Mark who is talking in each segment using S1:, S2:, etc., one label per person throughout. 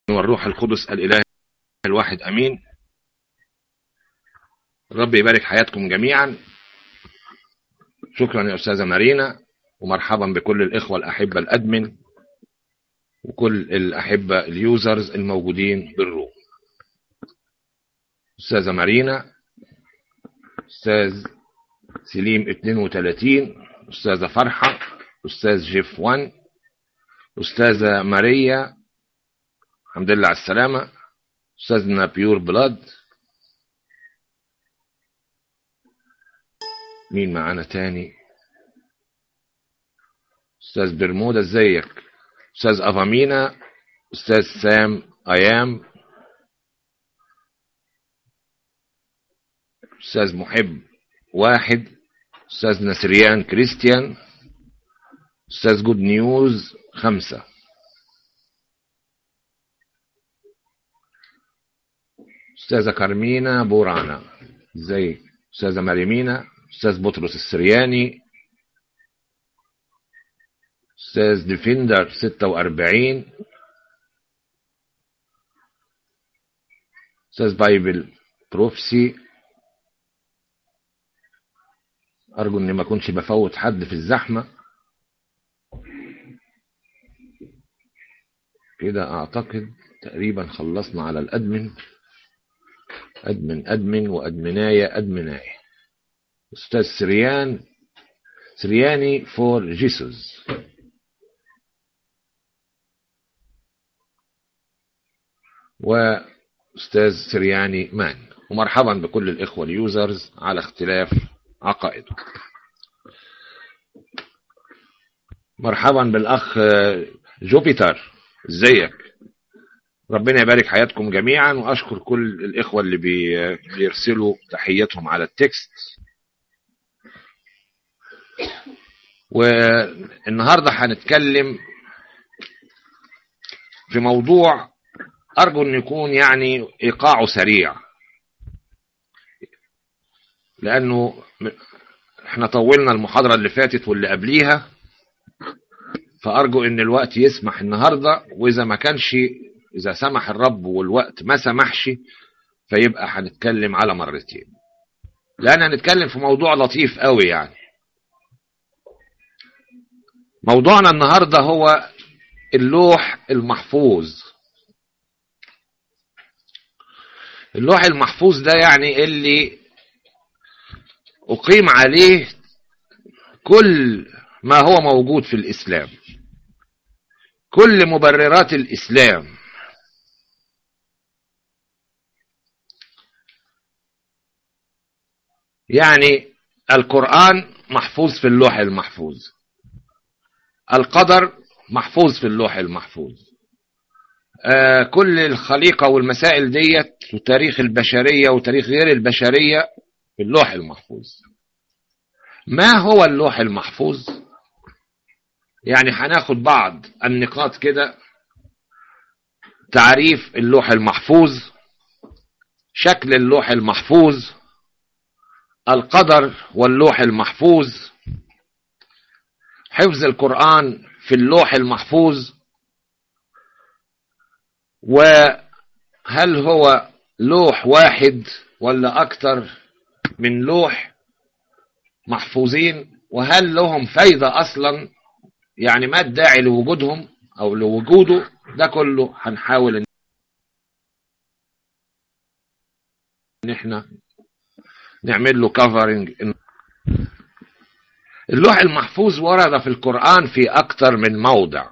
S1: والروح القدس الإله الواحد أمين رب يبارك حياتكم جميعا شكرا يا أستاذة مارينا ومرحبا بكل الإخوة الأحبة الأدمن وكل الأحبة اليوزرز الموجودين بالروم أستاذة مارينا أستاذ سليم 32 أستاذة فرحة أستاذ جيف 1 أستاذة ماريا الحمد لله على السلامة أستاذنا بيور بلاد مين معانا تاني أستاذ برمودا ازيك أستاذ أفامينا أستاذ سام أيام أستاذ محب واحد أستاذ نسريان كريستيان أستاذ جود نيوز خمسة أستاذة كارمينا بورانا ازيك أستاذة مريمينا أستاذ بطرس السرياني أستاذ ديفندر ستة وأربعين أستاذ بايبل بروفسي أرجو إني ما أكونش بفوت حد في الزحمة كده أعتقد تقريبا خلصنا على الأدمن أدمن أدمن وأدمناية أدمناية أستاذ سريان سرياني فور جيسوس وأستاذ سرياني مان ومرحبا بكل الإخوة اليوزرز على اختلاف عقائده مرحبا بالأخ جوبيتر ازيك ربنا يبارك حياتكم جميعا واشكر كل الاخوه اللي بيرسلوا تحياتهم على التكست والنهارده هنتكلم في موضوع ارجو ان يكون يعني ايقاعه سريع لانه احنا طولنا المحاضره اللي فاتت واللي قبليها فارجو ان الوقت يسمح النهارده واذا ما كانش إذا سمح الرب والوقت ما سمحش فيبقى هنتكلم على مرتين لأن هنتكلم في موضوع لطيف قوي يعني موضوعنا النهاردة هو اللوح المحفوظ اللوح المحفوظ ده يعني اللي أقيم عليه كل ما هو موجود في الإسلام كل مبررات الإسلام يعني القرآن محفوظ في اللوح المحفوظ القدر محفوظ في اللوح المحفوظ آه كل الخليقة والمسائل ديت وتاريخ البشرية وتاريخ غير البشرية في اللوح المحفوظ ما هو اللوح المحفوظ يعني هناخد بعض النقاط كده تعريف اللوح المحفوظ شكل اللوح المحفوظ القدر واللوح المحفوظ حفظ القرآن في اللوح المحفوظ وهل هو لوح واحد ولا أكتر من لوح محفوظين وهل لهم فايدة أصلا يعني ما الداعي لوجودهم أو لوجوده ده كله هنحاول ان احنا نعمل له كفرنج اللوح المحفوظ ورد في القرآن في أكثر من موضع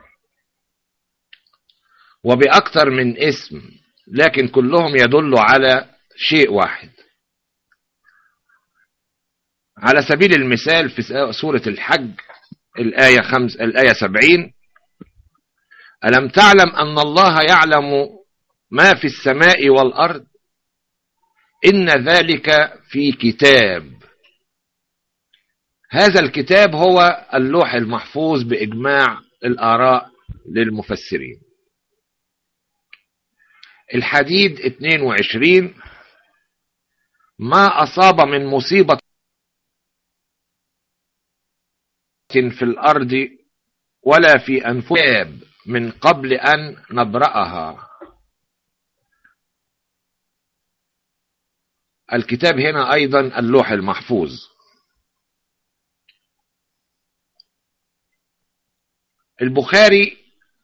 S1: وبأكثر من اسم لكن كلهم يدلوا على شيء واحد على سبيل المثال في سورة الحج الآية خمس الآية سبعين ألم تعلم أن الله يعلم ما في السماء والأرض إن ذلك في كتاب هذا الكتاب هو اللوح المحفوظ بإجماع الآراء للمفسرين الحديد 22 ما أصاب من مصيبة في الأرض ولا في أنفسهم من قبل أن نبرأها الكتاب هنا أيضا اللوح المحفوظ البخاري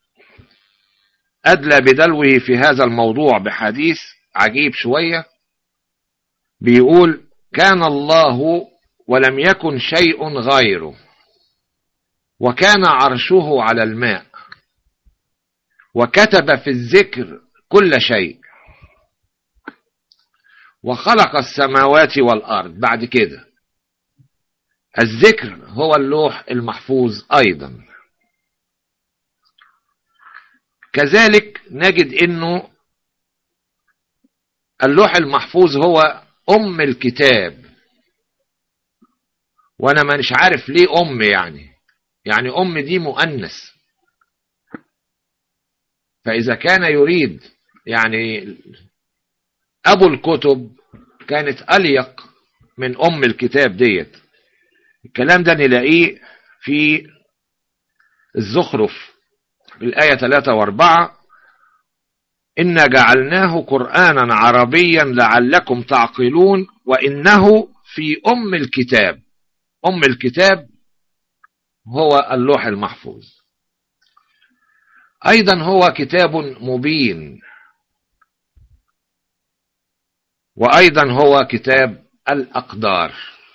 S1: أدلى بدلوه في هذا الموضوع بحديث عجيب شوية بيقول كان الله ولم يكن شيء غيره وكان عرشه على الماء وكتب في الذكر كل شيء وخلق السماوات والأرض بعد كده الذكر هو اللوح المحفوظ أيضا كذلك نجد انه اللوح المحفوظ هو ام الكتاب وانا مش عارف ليه ام يعني يعني ام دي مؤنث فاذا كان يريد يعني ابو الكتب كانت اليق من ام الكتاب ديت الكلام ده نلاقيه في الزخرف الآية 3 و4 إنا جعلناه قرآنا عربيا لعلكم تعقلون وإنه في أم الكتاب أم الكتاب هو اللوح المحفوظ أيضا هو كتاب مبين وأيضا هو كتاب الأقدار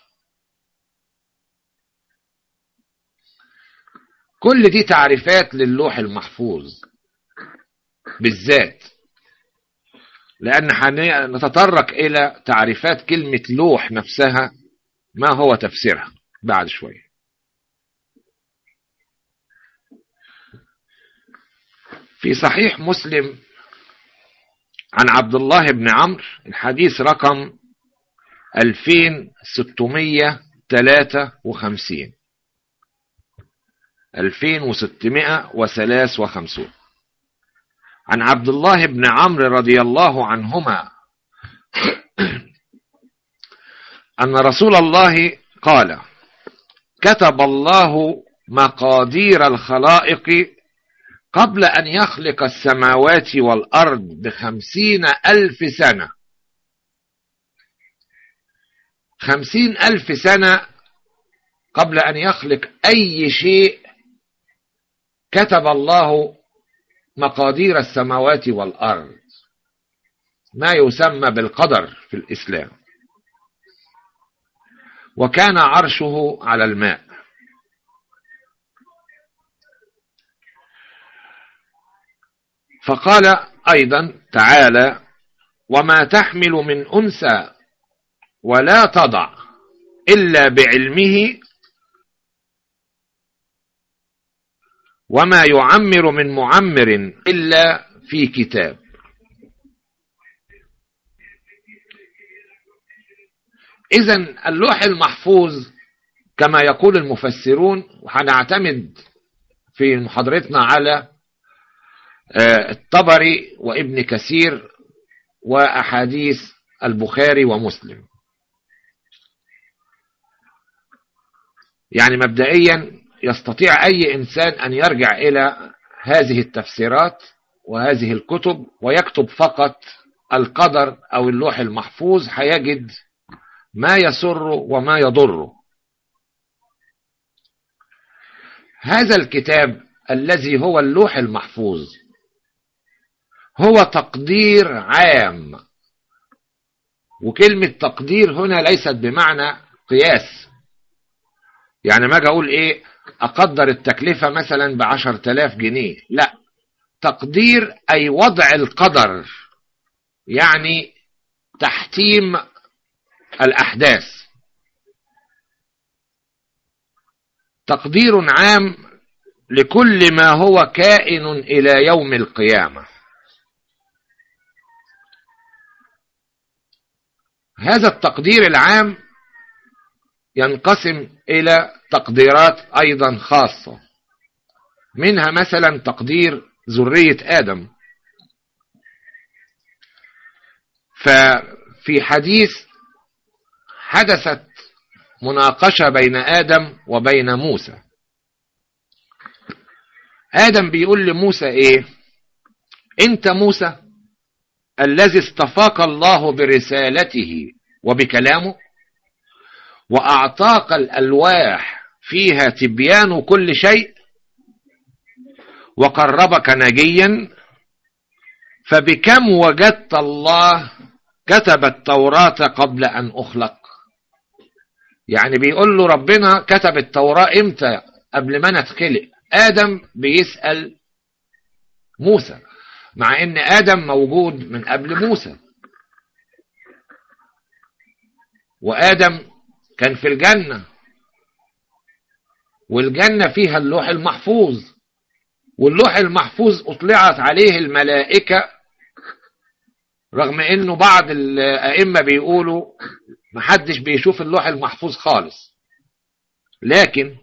S1: كل دي تعريفات للوح المحفوظ بالذات لأن نتطرق إلى تعريفات كلمة لوح نفسها ما هو تفسيرها بعد شوية في صحيح مسلم عن عبد الله بن عمرو الحديث رقم 2653 2653 عن عبد الله بن عمرو رضي الله عنهما أن رسول الله قال كتب الله مقادير الخلائق قبل أن يخلق السماوات والأرض بخمسين ألف سنة خمسين ألف سنة قبل أن يخلق أي شيء كتب الله مقادير السماوات والأرض ما يسمى بالقدر في الإسلام وكان عرشه على الماء فقال أيضا تعالى وما تحمل من أنثى ولا تضع إلا بعلمه وما يعمر من معمر إلا في كتاب إذا اللوح المحفوظ كما يقول المفسرون وهنعتمد في محاضرتنا على الطبري وابن كثير وأحاديث البخاري ومسلم يعني مبدئيا يستطيع أي إنسان أن يرجع إلى هذه التفسيرات وهذه الكتب ويكتب فقط القدر أو اللوح المحفوظ هيجد ما يسره وما يضره هذا الكتاب الذي هو اللوح المحفوظ هو تقدير عام وكلمة تقدير هنا ليست بمعنى قياس يعني ما اجي اقول ايه اقدر التكلفة مثلا بعشر تلاف جنيه لا تقدير اي وضع القدر يعني تحتيم الاحداث تقدير عام لكل ما هو كائن الى يوم القيامه هذا التقدير العام ينقسم إلى تقديرات أيضا خاصة منها مثلا تقدير ذرية آدم ففي حديث حدثت مناقشة بين آدم وبين موسى آدم بيقول لموسى إيه أنت موسى الذي اصطفاك الله برسالته وبكلامه وأعطاك الألواح فيها تبيان كل شيء وقربك نجيا فبكم وجدت الله كتب التوراة قبل أن أخلق يعني بيقول له ربنا كتب التوراة امتى قبل ما انا اتخلق آدم بيسأل موسى مع ان آدم موجود من قبل موسى وآدم كان في الجنة والجنة فيها اللوح المحفوظ واللوح المحفوظ أطلعت عليه الملائكة رغم انه بعض الأئمة بيقولوا محدش بيشوف اللوح المحفوظ خالص لكن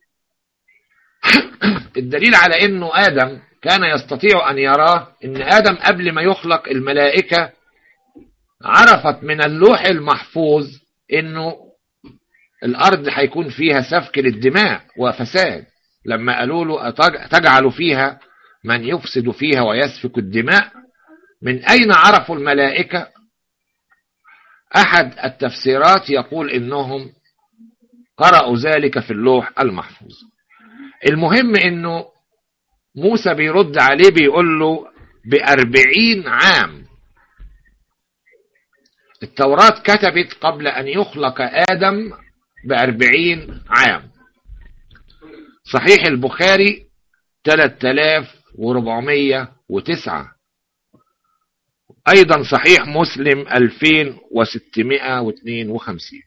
S1: الدليل على انه آدم كان يستطيع ان يراه ان آدم قبل ما يخلق الملائكة عرفت من اللوح المحفوظ انه الارض هيكون فيها سفك للدماء وفساد لما قالوا له تجعل فيها من يفسد فيها ويسفك الدماء من اين عرفوا الملائكة احد التفسيرات يقول انهم قرأوا ذلك في اللوح المحفوظ المهم انه موسى بيرد عليه بيقول له بأربعين عام التوراة كتبت قبل أن يخلق آدم بأربعين عام صحيح البخاري 3409 أيضا صحيح مسلم 2652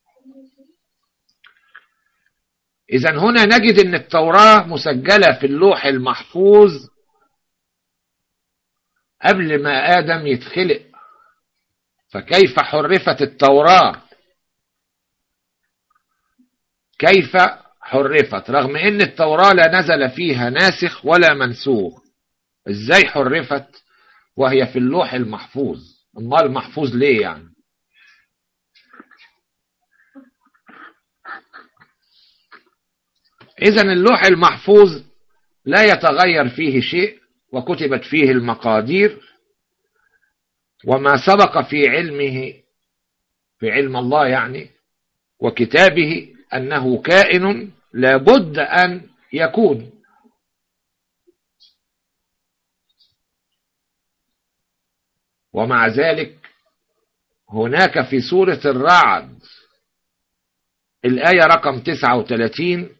S1: إذا هنا نجد أن التوراة مسجلة في اللوح المحفوظ قبل ما آدم يتخلق فكيف حرفت التوراة كيف حرفت رغم ان التوراة لا نزل فيها ناسخ ولا منسوخ ازاي حرفت وهي في اللوح المحفوظ امال محفوظ ليه يعني اذا اللوح المحفوظ لا يتغير فيه شيء وكتبت فيه المقادير وما سبق في علمه في علم الله يعني وكتابه أنه كائن لابد أن يكون ومع ذلك هناك في سورة الرعد الآية رقم 39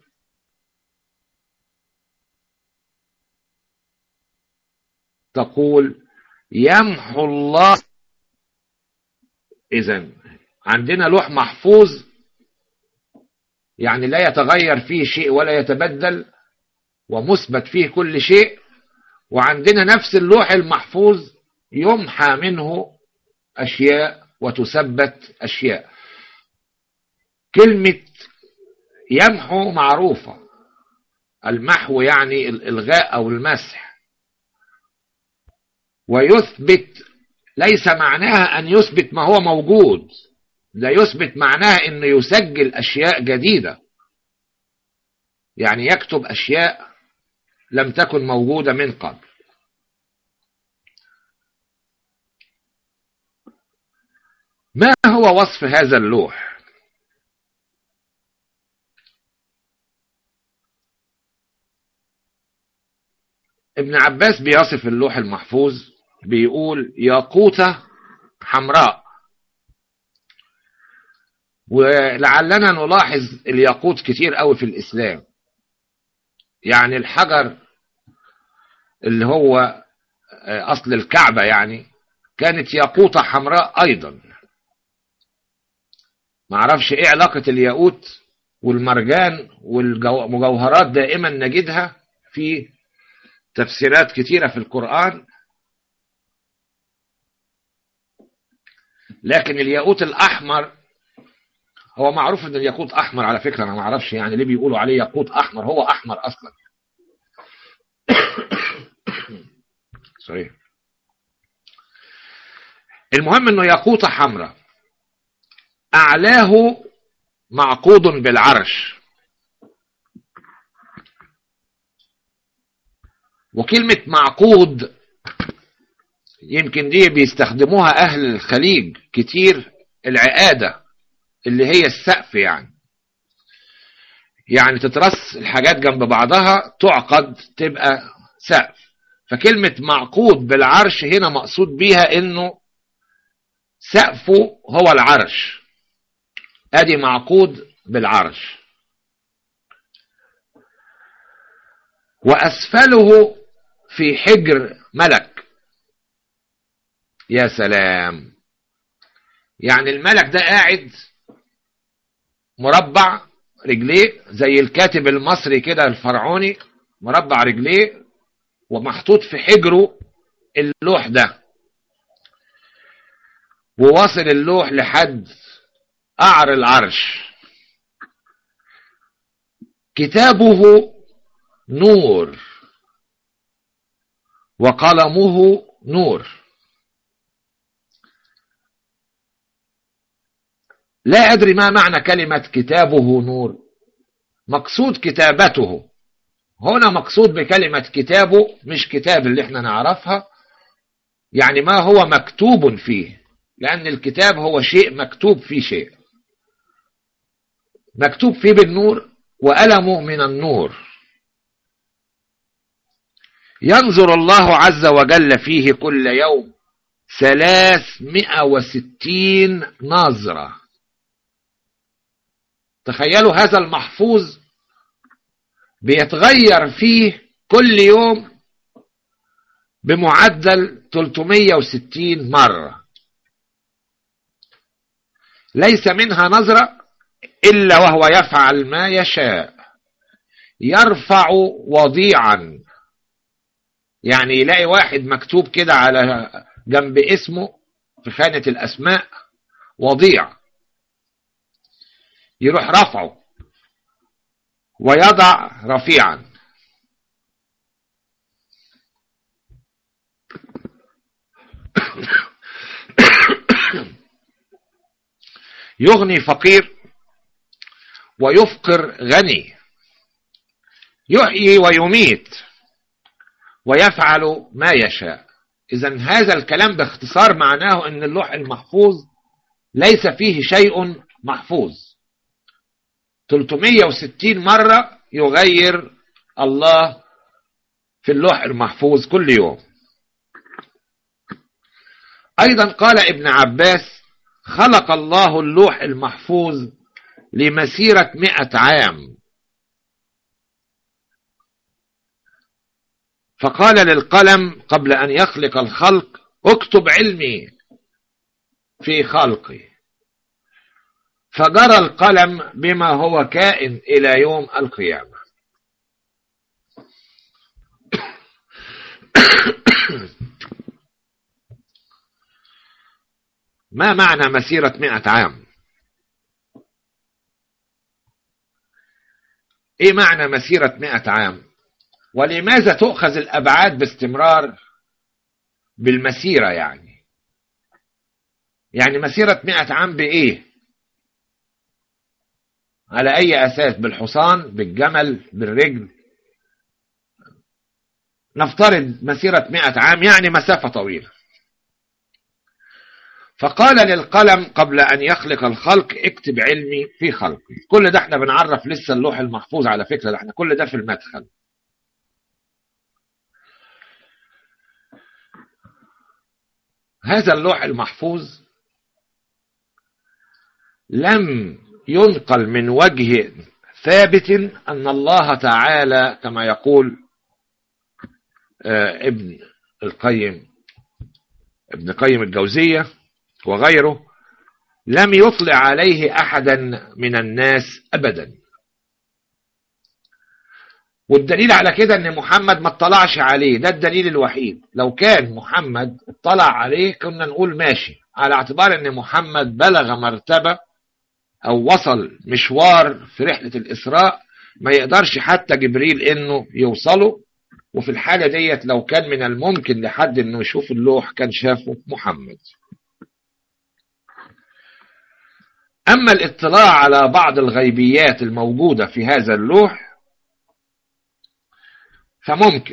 S1: تقول يمحو الله إذا عندنا لوح محفوظ يعني لا يتغير فيه شيء ولا يتبدل ومثبت فيه كل شيء وعندنا نفس اللوح المحفوظ يمحى منه أشياء وتثبت أشياء كلمة يمحو معروفة المحو يعني الإلغاء أو المسح ويثبت ليس معناها أن يثبت ما هو موجود لا يثبت معناها أنه يسجل أشياء جديدة يعني يكتب أشياء لم تكن موجودة من قبل ما هو وصف هذا اللوح ابن عباس بيصف اللوح المحفوظ بيقول ياقوتة حمراء ولعلنا نلاحظ الياقوت كتير قوي في الإسلام يعني الحجر اللي هو أصل الكعبة يعني كانت ياقوتة حمراء أيضا معرفش إيه علاقة الياقوت والمرجان والمجوهرات دائما نجدها في تفسيرات كتيرة في القرآن لكن الياقوت الأحمر هو معروف ان الياقوت احمر على فكره انا ما اعرفش يعني ليه بيقولوا عليه ياقوت احمر هو احمر اصلا سوري المهم انه ياقوته حمراء اعلاه معقود بالعرش وكلمة معقود يمكن دي بيستخدموها أهل الخليج كتير العقادة اللي هي السقف يعني يعني تترص الحاجات جنب بعضها تعقد تبقى سقف فكلمة معقود بالعرش هنا مقصود بيها انه سقفه هو العرش ادي معقود بالعرش واسفله في حجر ملك يا سلام يعني الملك ده قاعد مربع رجليه زي الكاتب المصري كده الفرعوني مربع رجليه ومحطوط في حجره اللوح ده وواصل اللوح لحد قعر العرش كتابه نور وقلمه نور لا أدري ما معنى كلمة كتابه نور مقصود كتابته هنا مقصود بكلمة كتابه مش كتاب اللي احنا نعرفها يعني ما هو مكتوب فيه لأن الكتاب هو شيء مكتوب فيه شيء مكتوب فيه بالنور وألمه من النور ينظر الله عز وجل فيه كل يوم ثلاثمائة وستين نظرة تخيلوا هذا المحفوظ بيتغير فيه كل يوم بمعدل 360 مرة ليس منها نظرة إلا وهو يفعل ما يشاء يرفع وضيعا يعني يلاقي واحد مكتوب كده على جنب اسمه في خانة الأسماء وضيع يروح رفعه ويضع رفيعا يغني فقير ويفقر غني يحيي ويميت ويفعل ما يشاء اذا هذا الكلام باختصار معناه ان اللوح المحفوظ ليس فيه شيء محفوظ 360 مرة يغير الله في اللوح المحفوظ كل يوم أيضا قال ابن عباس خلق الله اللوح المحفوظ لمسيرة مئة عام فقال للقلم قبل أن يخلق الخلق اكتب علمي في خلقي فجرى القلم بما هو كائن إلى يوم القيامة ما معنى مسيرة مئة عام ايه معنى مسيرة مئة عام ولماذا تؤخذ الأبعاد باستمرار بالمسيرة يعني يعني مسيرة مئة عام بإيه على أي أساس بالحصان بالجمل بالرجل نفترض مسيرة مئة عام يعني مسافة طويلة فقال للقلم قبل أن يخلق الخلق اكتب علمي في خلقي كل ده احنا بنعرف لسه اللوح المحفوظ على فكرة ده احنا كل ده في المدخل هذا اللوح المحفوظ لم ينقل من وجه ثابت أن الله تعالى كما يقول ابن القيم ابن قيم الجوزية وغيره لم يطلع عليه أحدا من الناس أبدا والدليل على كده ان محمد ما اطلعش عليه ده الدليل الوحيد لو كان محمد اطلع عليه كنا نقول ماشي على اعتبار ان محمد بلغ مرتبة او وصل مشوار في رحلة الاسراء ما يقدرش حتى جبريل انه يوصله وفي الحالة ديت لو كان من الممكن لحد انه يشوف اللوح كان شافه محمد اما الاطلاع على بعض الغيبيات الموجودة في هذا اللوح فممكن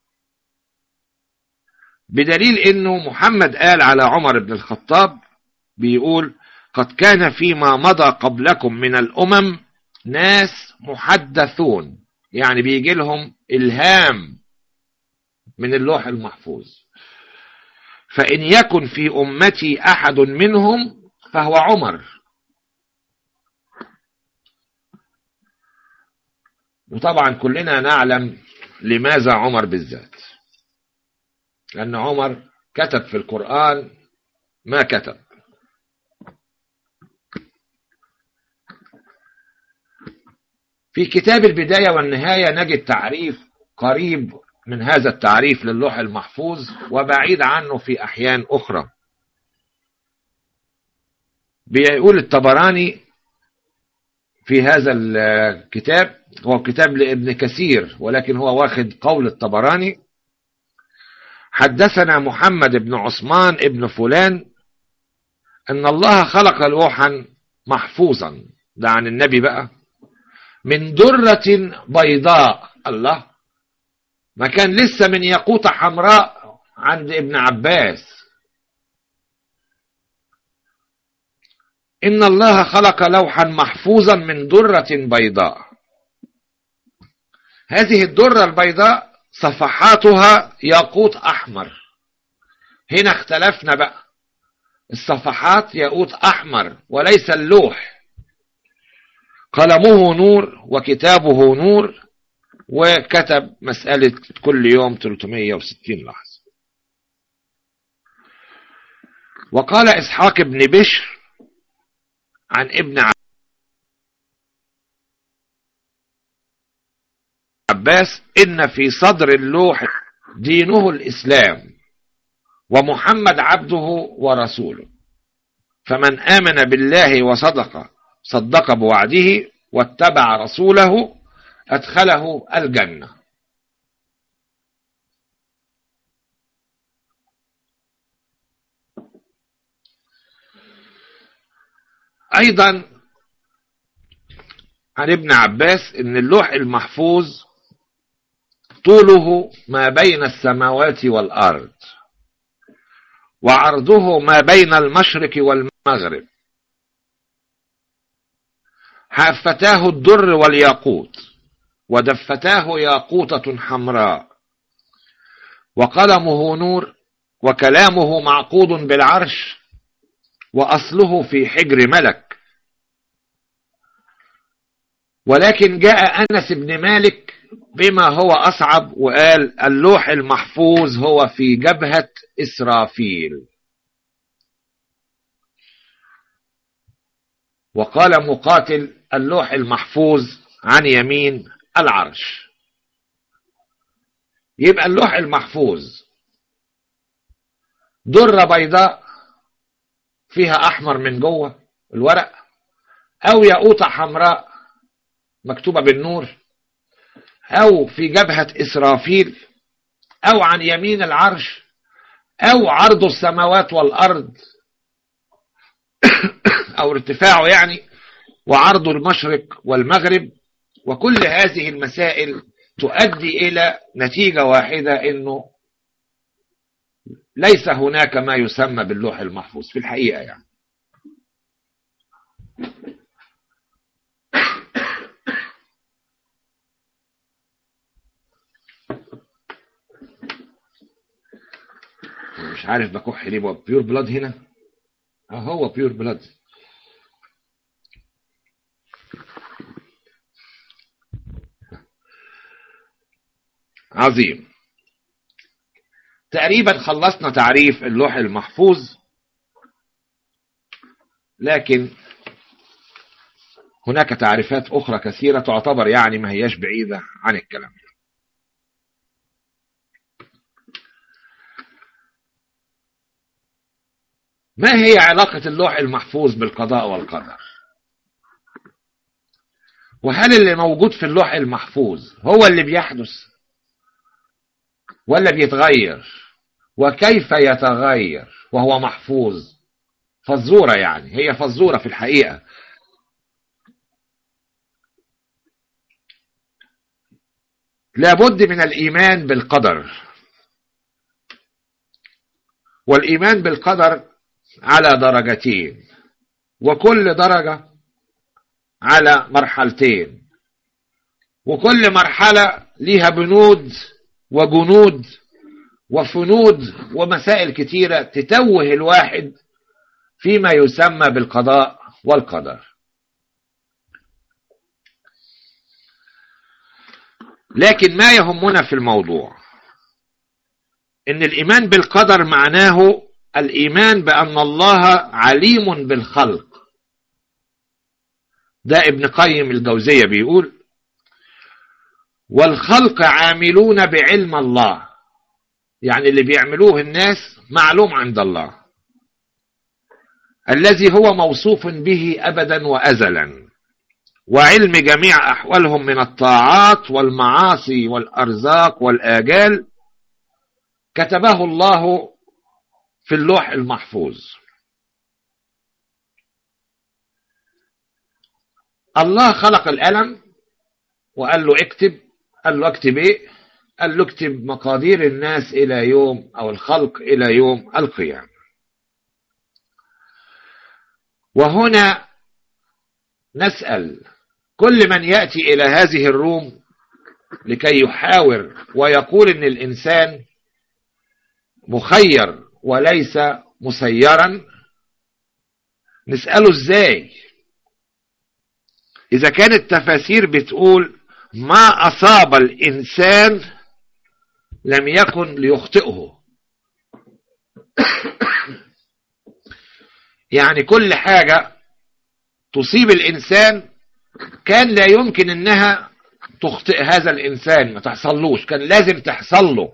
S1: بدليل انه محمد قال على عمر بن الخطاب بيقول قد كان فيما مضى قبلكم من الأمم ناس محدثون يعني بيجي لهم إلهام من اللوح المحفوظ فإن يكن في أمتي أحد منهم فهو عمر وطبعا كلنا نعلم لماذا عمر بالذات لأن عمر كتب في القرآن ما كتب في كتاب البداية والنهاية نجد تعريف قريب من هذا التعريف للوح المحفوظ وبعيد عنه في أحيان أخرى بيقول الطبراني في هذا الكتاب هو كتاب لابن كثير ولكن هو واخد قول الطبراني حدثنا محمد بن عثمان ابن فلان ان الله خلق لوحا محفوظا ده عن النبي بقى من درة بيضاء الله ما كان لسه من ياقوتة حمراء عند ابن عباس إن الله خلق لوحا محفوظا من درة بيضاء هذه الدرة البيضاء صفحاتها ياقوت أحمر هنا اختلفنا بقى الصفحات ياقوت أحمر وليس اللوح قلمه نور وكتابه نور وكتب مسألة كل يوم 360 لحظة وقال إسحاق بن بشر عن ابن عباس إن في صدر اللوح دينه الإسلام ومحمد عبده ورسوله فمن آمن بالله وصدق صدق بوعده واتبع رسوله أدخله الجنة أيضا عن ابن عباس ان اللوح المحفوظ طوله ما بين السماوات والأرض وعرضه ما بين المشرق والمغرب حافتاه الدر والياقوت ودفتاه ياقوتة حمراء وقلمه نور وكلامه معقود بالعرش وأصله في حجر ملك ولكن جاء أنس بن مالك بما هو أصعب وقال اللوح المحفوظ هو في جبهة إسرافيل وقال مقاتل اللوح المحفوظ عن يمين العرش يبقى اللوح المحفوظ درة بيضاء فيها أحمر من جوه الورق أو ياقوتة حمراء مكتوبة بالنور أو في جبهة إسرافيل أو عن يمين العرش أو عرض السماوات والأرض أو ارتفاعه يعني وعرض المشرق والمغرب وكل هذه المسائل تؤدي إلى نتيجة واحدة إنه ليس هناك ما يسمى باللوح المحفوظ في الحقيقة يعني مش عارف بكح ليه بيور بلاد هنا اه هو بيور بلاد عظيم تقريبا خلصنا تعريف اللوح المحفوظ لكن هناك تعريفات أخرى كثيرة تعتبر يعني ما هياش بعيدة عن الكلام ما هي علاقة اللوح المحفوظ بالقضاء والقدر وهل اللي موجود في اللوح المحفوظ هو اللي بيحدث ولا بيتغير وكيف يتغير وهو محفوظ فزورة يعني هي فزورة في الحقيقة لابد من الإيمان بالقدر والإيمان بالقدر على درجتين وكل درجة على مرحلتين وكل مرحلة ليها بنود وجنود وفنود ومسائل كتيرة تتوه الواحد فيما يسمى بالقضاء والقدر لكن ما يهمنا في الموضوع ان الايمان بالقدر معناه الايمان بان الله عليم بالخلق ده ابن قيم الجوزيه بيقول والخلق عاملون بعلم الله يعني اللي بيعملوه الناس معلوم عند الله الذي هو موصوف به ابدا وازلا وعلم جميع احوالهم من الطاعات والمعاصي والارزاق والاجال كتبه الله في اللوح المحفوظ الله خلق القلم وقال له اكتب قال له اكتب ايه قال له اكتب مقادير الناس الى يوم او الخلق الى يوم القيامه وهنا نسال كل من ياتي الى هذه الروم لكي يحاور ويقول ان الانسان مخير وليس مسيرا نساله ازاي اذا كانت التفاسير بتقول ما اصاب الانسان لم يكن ليخطئه يعني كل حاجه تصيب الانسان كان لا يمكن انها تخطئ هذا الانسان ما تحصلوش كان لازم تحصل له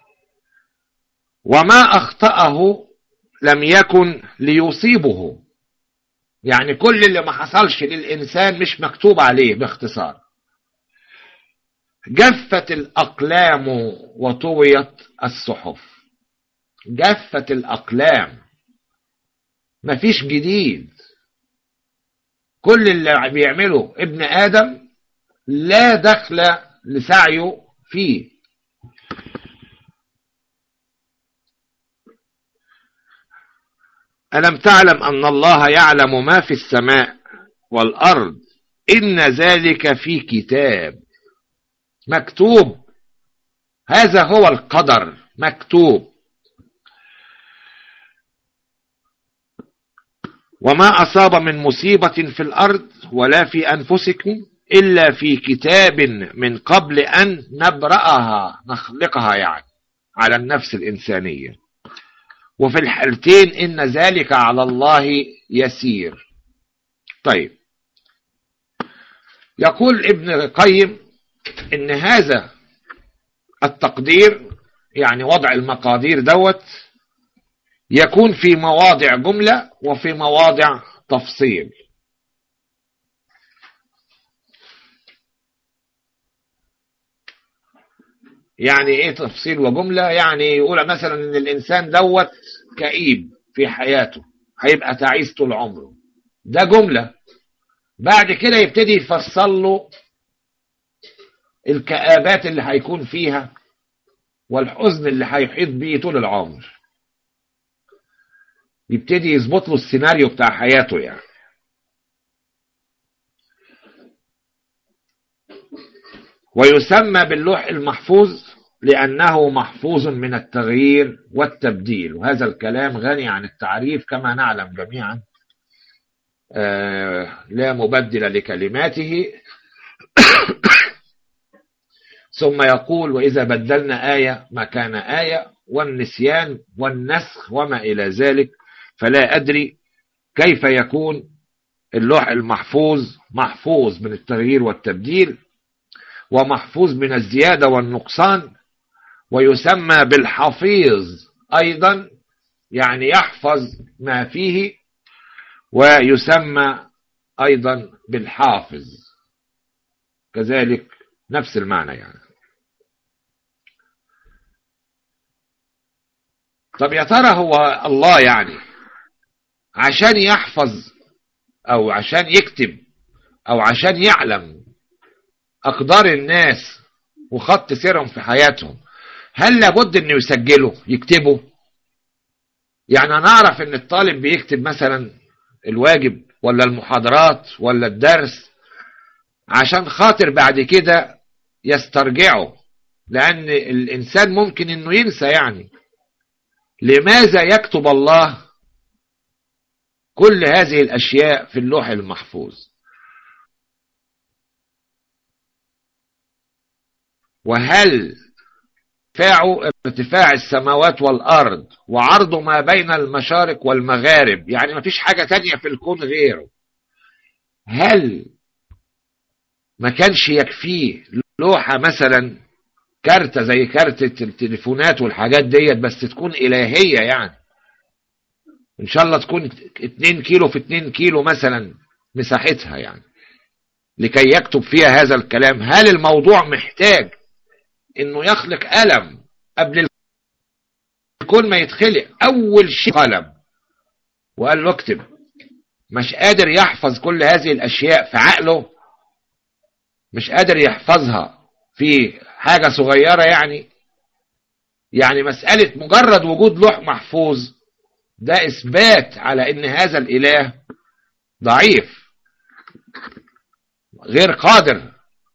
S1: وما اخطاه لم يكن ليصيبه يعني كل اللي ما حصلش للانسان مش مكتوب عليه باختصار جفت الاقلام وطويت الصحف جفت الاقلام مفيش جديد كل اللي بيعمله ابن ادم لا دخل لسعيه فيه ألم تعلم أن الله يعلم ما في السماء والأرض إن ذلك في كتاب مكتوب هذا هو القدر مكتوب وما أصاب من مصيبة في الأرض ولا في أنفسكم إلا في كتاب من قبل أن نبرأها نخلقها يعني على النفس الإنسانية وفي الحالتين إن ذلك على الله يسير طيب يقول ابن القيم إن هذا التقدير يعني وضع المقادير دوت يكون في مواضع جملة وفي مواضع تفصيل يعني ايه تفصيل وجملة يعني يقول مثلا ان الانسان دوت كئيب في حياته هيبقى تعيس طول عمره ده جملة بعد كده يبتدي يفصل له الكآبات اللي هيكون فيها والحزن اللي هيحيط بيه طول العمر يبتدي يظبط له السيناريو بتاع حياته يعني ويسمى باللوح المحفوظ لأنه محفوظ من التغيير والتبديل وهذا الكلام غني عن التعريف كما نعلم جميعا آه لا مبدل لكلماته ثم يقول وإذا بدلنا آية مكان آية والنسيان والنسخ وما إلى ذلك فلا أدري كيف يكون اللوح المحفوظ محفوظ من التغيير والتبديل ومحفوظ من الزيادة والنقصان ويسمى بالحفيظ أيضا يعني يحفظ ما فيه ويسمى أيضا بالحافظ كذلك نفس المعنى يعني طب يا ترى هو الله يعني عشان يحفظ او عشان يكتب او عشان يعلم اقدار الناس وخط سيرهم في حياتهم هل لابد انه يسجله يكتبه يعني نعرف ان الطالب بيكتب مثلا الواجب ولا المحاضرات ولا الدرس عشان خاطر بعد كده يسترجعه لأن الإنسان ممكن إنه ينسى يعني لماذا يكتب الله كل هذه الأشياء في اللوح المحفوظ وهل ارتفاعه ارتفاع السماوات والأرض وعرضه ما بين المشارق والمغارب يعني ما فيش حاجة تانية في الكون غيره هل ما كانش يكفيه لوحة مثلا كارتة زي كارتة التليفونات والحاجات ديت بس تكون إلهية يعني إن شاء الله تكون 2 كيلو في 2 كيلو مثلا مساحتها يعني لكي يكتب فيها هذا الكلام هل الموضوع محتاج انه يخلق قلم قبل الكون ما يتخلق اول شيء قلم وقال له اكتب مش قادر يحفظ كل هذه الاشياء في عقله مش قادر يحفظها في حاجة صغيرة يعني يعني مسألة مجرد وجود لوح محفوظ ده إثبات على إن هذا الإله ضعيف غير قادر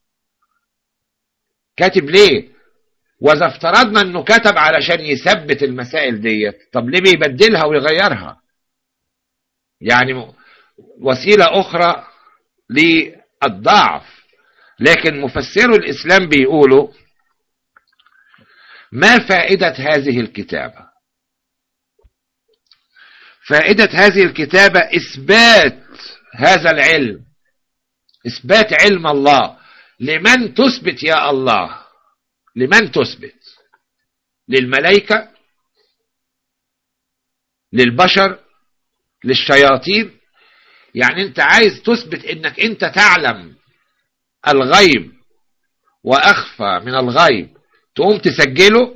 S1: كاتب ليه وإذا افترضنا إنه كتب علشان يثبت المسائل ديت طب ليه بيبدلها ويغيرها يعني وسيلة أخرى للضعف لكن مفسرو الإسلام بيقولوا ما فائدة هذه الكتابة فائدة هذه الكتابة إثبات هذا العلم إثبات علم الله لمن تثبت يا الله لمن تثبت للملائكة للبشر للشياطين يعني انت عايز تثبت انك انت تعلم الغيب واخفى من الغيب تقوم تسجله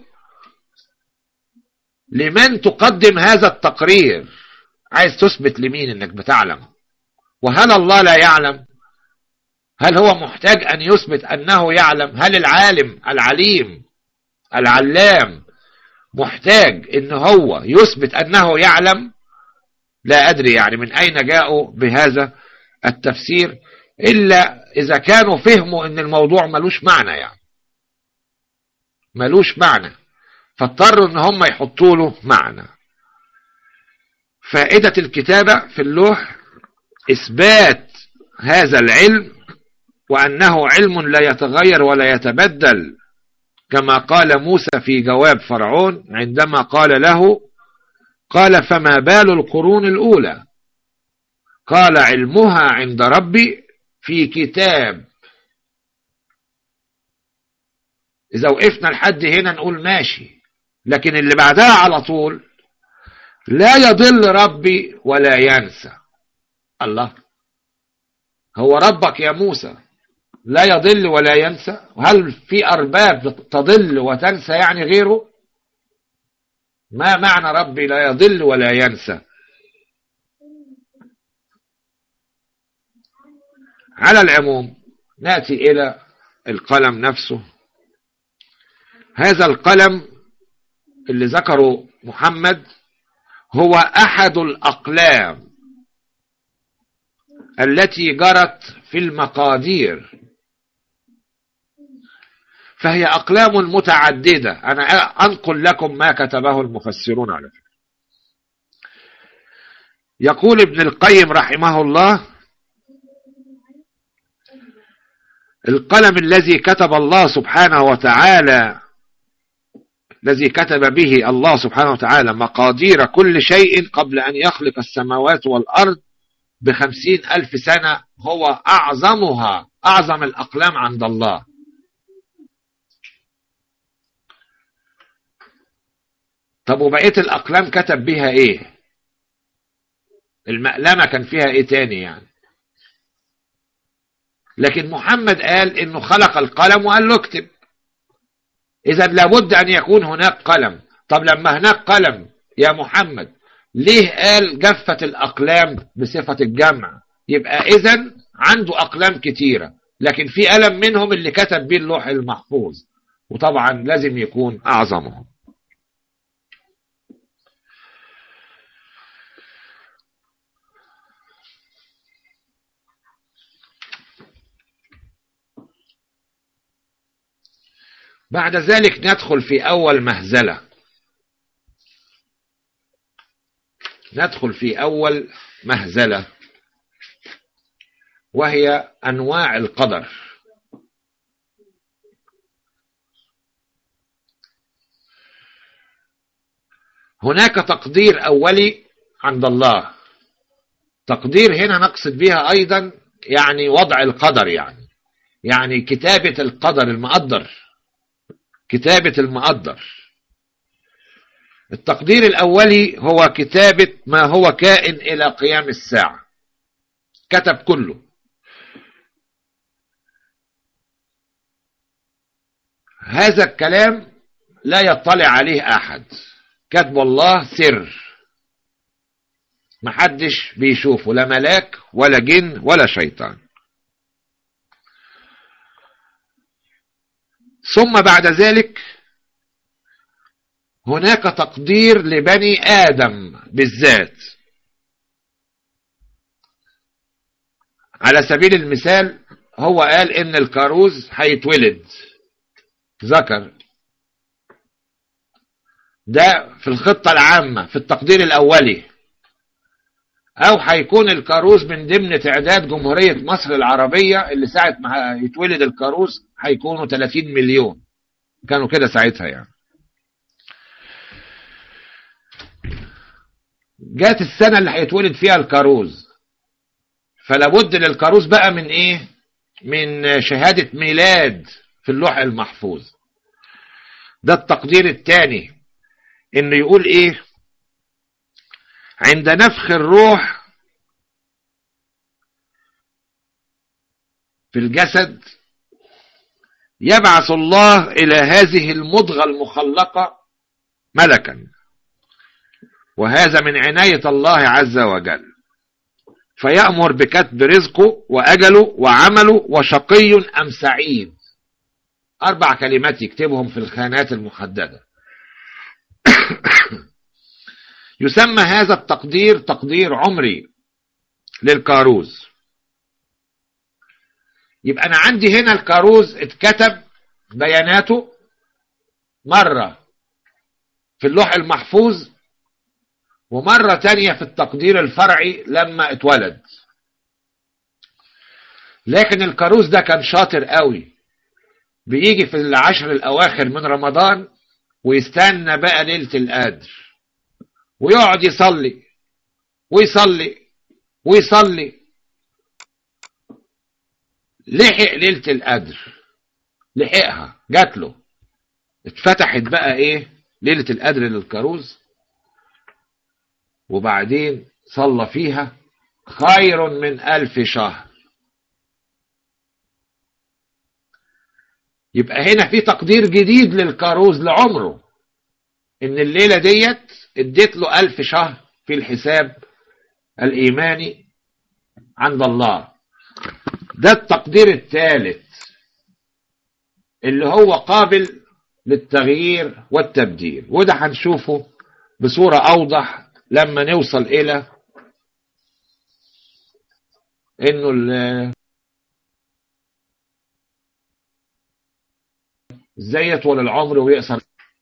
S1: لمن تقدم هذا التقرير عايز تثبت لمين انك بتعلم وهل الله لا يعلم هل هو محتاج ان يثبت انه يعلم هل العالم العليم العلام محتاج ان هو يثبت انه يعلم لا ادري يعني من اين جاءوا بهذا التفسير الا اذا كانوا فهموا ان الموضوع ملوش معنى يعني ملوش معنى فاضطروا ان هم يحطوا له معنى فائدة الكتابة في اللوح اثبات هذا العلم وانه علم لا يتغير ولا يتبدل كما قال موسى في جواب فرعون عندما قال له قال فما بال القرون الاولى قال علمها عند ربي في كتاب إذا وقفنا لحد هنا نقول ماشي لكن اللي بعدها على طول لا يضل ربي ولا ينسى الله هو ربك يا موسى لا يضل ولا ينسى هل في أرباب تضل وتنسى يعني غيره ما معنى ربي لا يضل ولا ينسى على العموم نأتي إلى القلم نفسه هذا القلم اللي ذكره محمد هو أحد الأقلام التي جرت في المقادير فهي أقلام متعددة أنا أنقل لكم ما كتبه المفسرون على فكرة يقول ابن القيم رحمه الله القلم الذي كتب الله سبحانه وتعالى الذي كتب به الله سبحانه وتعالى مقادير كل شيء قبل أن يخلق السماوات والأرض بخمسين ألف سنة هو أعظمها أعظم الأقلام عند الله طب وبقية الأقلام كتب بها إيه المألمة كان فيها إيه تاني يعني لكن محمد قال إنه خلق القلم وقال له اكتب إذا لابد أن يكون هناك قلم طب لما هناك قلم يا محمد ليه قال جفت الأقلام بصفة الجمع يبقى إذا عنده أقلام كتيرة لكن في قلم منهم اللي كتب بيه اللوح المحفوظ وطبعا لازم يكون أعظمهم بعد ذلك ندخل في أول مهزلة ندخل في أول مهزلة وهي أنواع القدر هناك تقدير أولي عند الله تقدير هنا نقصد بها أيضا يعني وضع القدر يعني يعني كتابة القدر المقدر كتابة المقدر التقدير الأولي هو كتابة ما هو كائن إلى قيام الساعة كتب كله هذا الكلام لا يطلع عليه أحد كتب الله سر محدش بيشوفه لا ملاك ولا جن ولا شيطان ثم بعد ذلك هناك تقدير لبني آدم بالذات على سبيل المثال هو قال ان الكاروز هيتولد ذكر ده في الخطة العامة في التقدير الأولي أو هيكون الكاروز من ضمن تعداد جمهورية مصر العربية اللي ساعة ما يتولد الكاروز هيكونوا 30 مليون كانوا كده ساعتها يعني جات السنة اللي هيتولد فيها الكاروز فلابد للكاروز بقى من ايه من شهادة ميلاد في اللوح المحفوظ ده التقدير الثاني انه يقول ايه عند نفخ الروح في الجسد يبعث الله الى هذه المضغة المخلقة ملكا وهذا من عناية الله عز وجل فيأمر بكتب رزقه وأجله وعمله وشقي أم سعيد أربع كلمات يكتبهم في الخانات المحددة يسمى هذا التقدير تقدير عمري للكاروز يبقى أنا عندي هنا الكاروز اتكتب بياناته مرة في اللوح المحفوظ ومرة تانية في التقدير الفرعي لما اتولد لكن الكاروز ده كان شاطر قوي بيجي في العشر الأواخر من رمضان ويستنى بقى ليلة القدر ويقعد يصلي ويصلي ويصلي لحق ليلة القدر لحقها جات له اتفتحت بقى ايه ليلة القدر للكاروز وبعدين صلى فيها خير من ألف شهر يبقى هنا في تقدير جديد للكاروز لعمره ان الليلة ديت اديت له ألف شهر في الحساب الإيماني عند الله ده التقدير الثالث اللي هو قابل للتغيير والتبديل وده هنشوفه بصورة أوضح لما نوصل إلى إنه ازاي يطول العمر ويقصر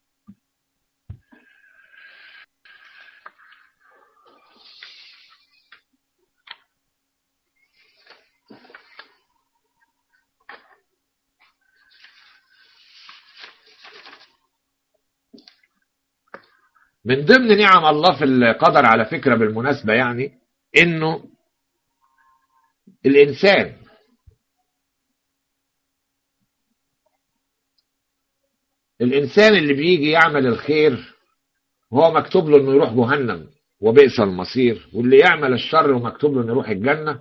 S1: من ضمن نعم الله في القدر على فكرة بالمناسبة يعني انه الانسان الانسان اللي بيجي يعمل الخير وهو مكتوب له انه يروح جهنم وبئس المصير واللي يعمل الشر ومكتوب له انه يروح الجنة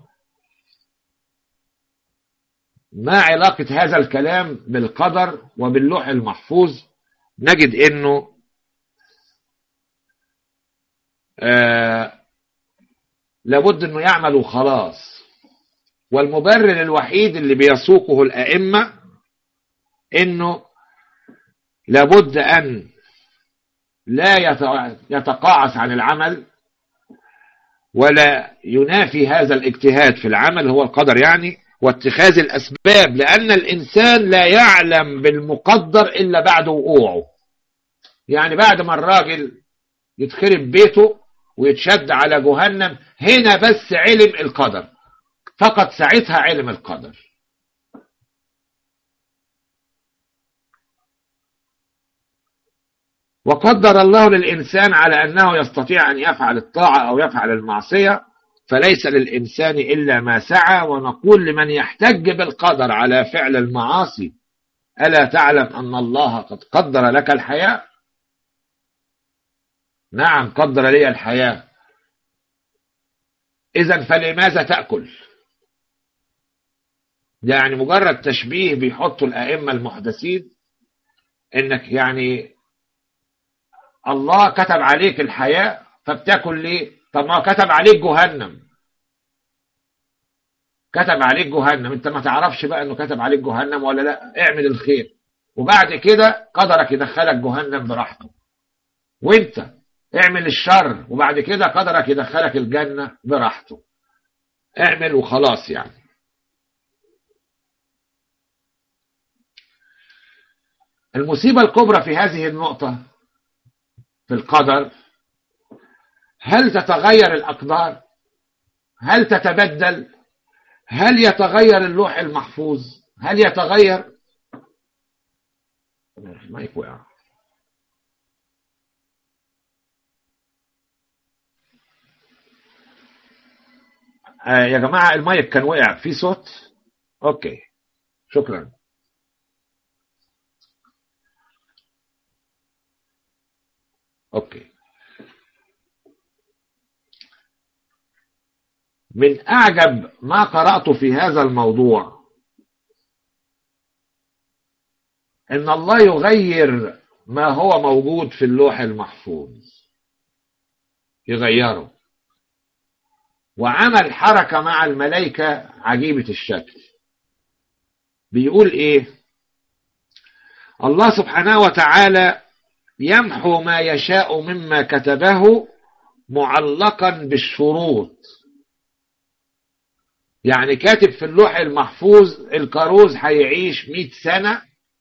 S1: ما علاقة هذا الكلام بالقدر وباللوح المحفوظ نجد انه آه لابد انه يعمل وخلاص والمبرر الوحيد اللي بيسوقه الائمه انه لابد ان لا يتقاعس عن العمل ولا ينافي هذا الاجتهاد في العمل هو القدر يعني واتخاذ الأسباب لأن الإنسان لا يعلم بالمقدر إلا بعد وقوعه يعني بعد ما الراجل يتخرب بيته ويتشد على جهنم هنا بس علم القدر فقط ساعتها علم القدر وقدر الله للإنسان على أنه يستطيع أن يفعل الطاعة أو يفعل المعصية فليس للإنسان إلا ما سعى ونقول لمن يحتج بالقدر على فعل المعاصي ألا تعلم أن الله قد قدر لك الحياة نعم قدر لي الحياة إذا فلماذا تأكل يعني مجرد تشبيه بيحطوا الأئمة المحدثين إنك يعني الله كتب عليك الحياة فبتاكل ليه طب ما كتب عليك جهنم كتب عليك جهنم انت ما تعرفش بقى انه كتب عليك جهنم ولا لا اعمل الخير وبعد كده قدرك يدخلك جهنم براحته وانت اعمل الشر وبعد كده قدرك يدخلك الجنة براحته اعمل وخلاص يعني المصيبة الكبرى في هذه النقطة في القدر هل تتغير الأقدار هل تتبدل هل يتغير اللوح المحفوظ هل يتغير المايك وقع آه يا جماعة المايك كان وقع في صوت اوكي شكرا اوكي من اعجب ما قرأت في هذا الموضوع ان الله يغير ما هو موجود في اللوح المحفوظ يغيره وعمل حركة مع الملائكة عجيبة الشكل بيقول ايه الله سبحانه وتعالى يمحو ما يشاء مما كتبه معلقا بالشروط يعني كاتب في اللوح المحفوظ الكاروز هيعيش مئة سنة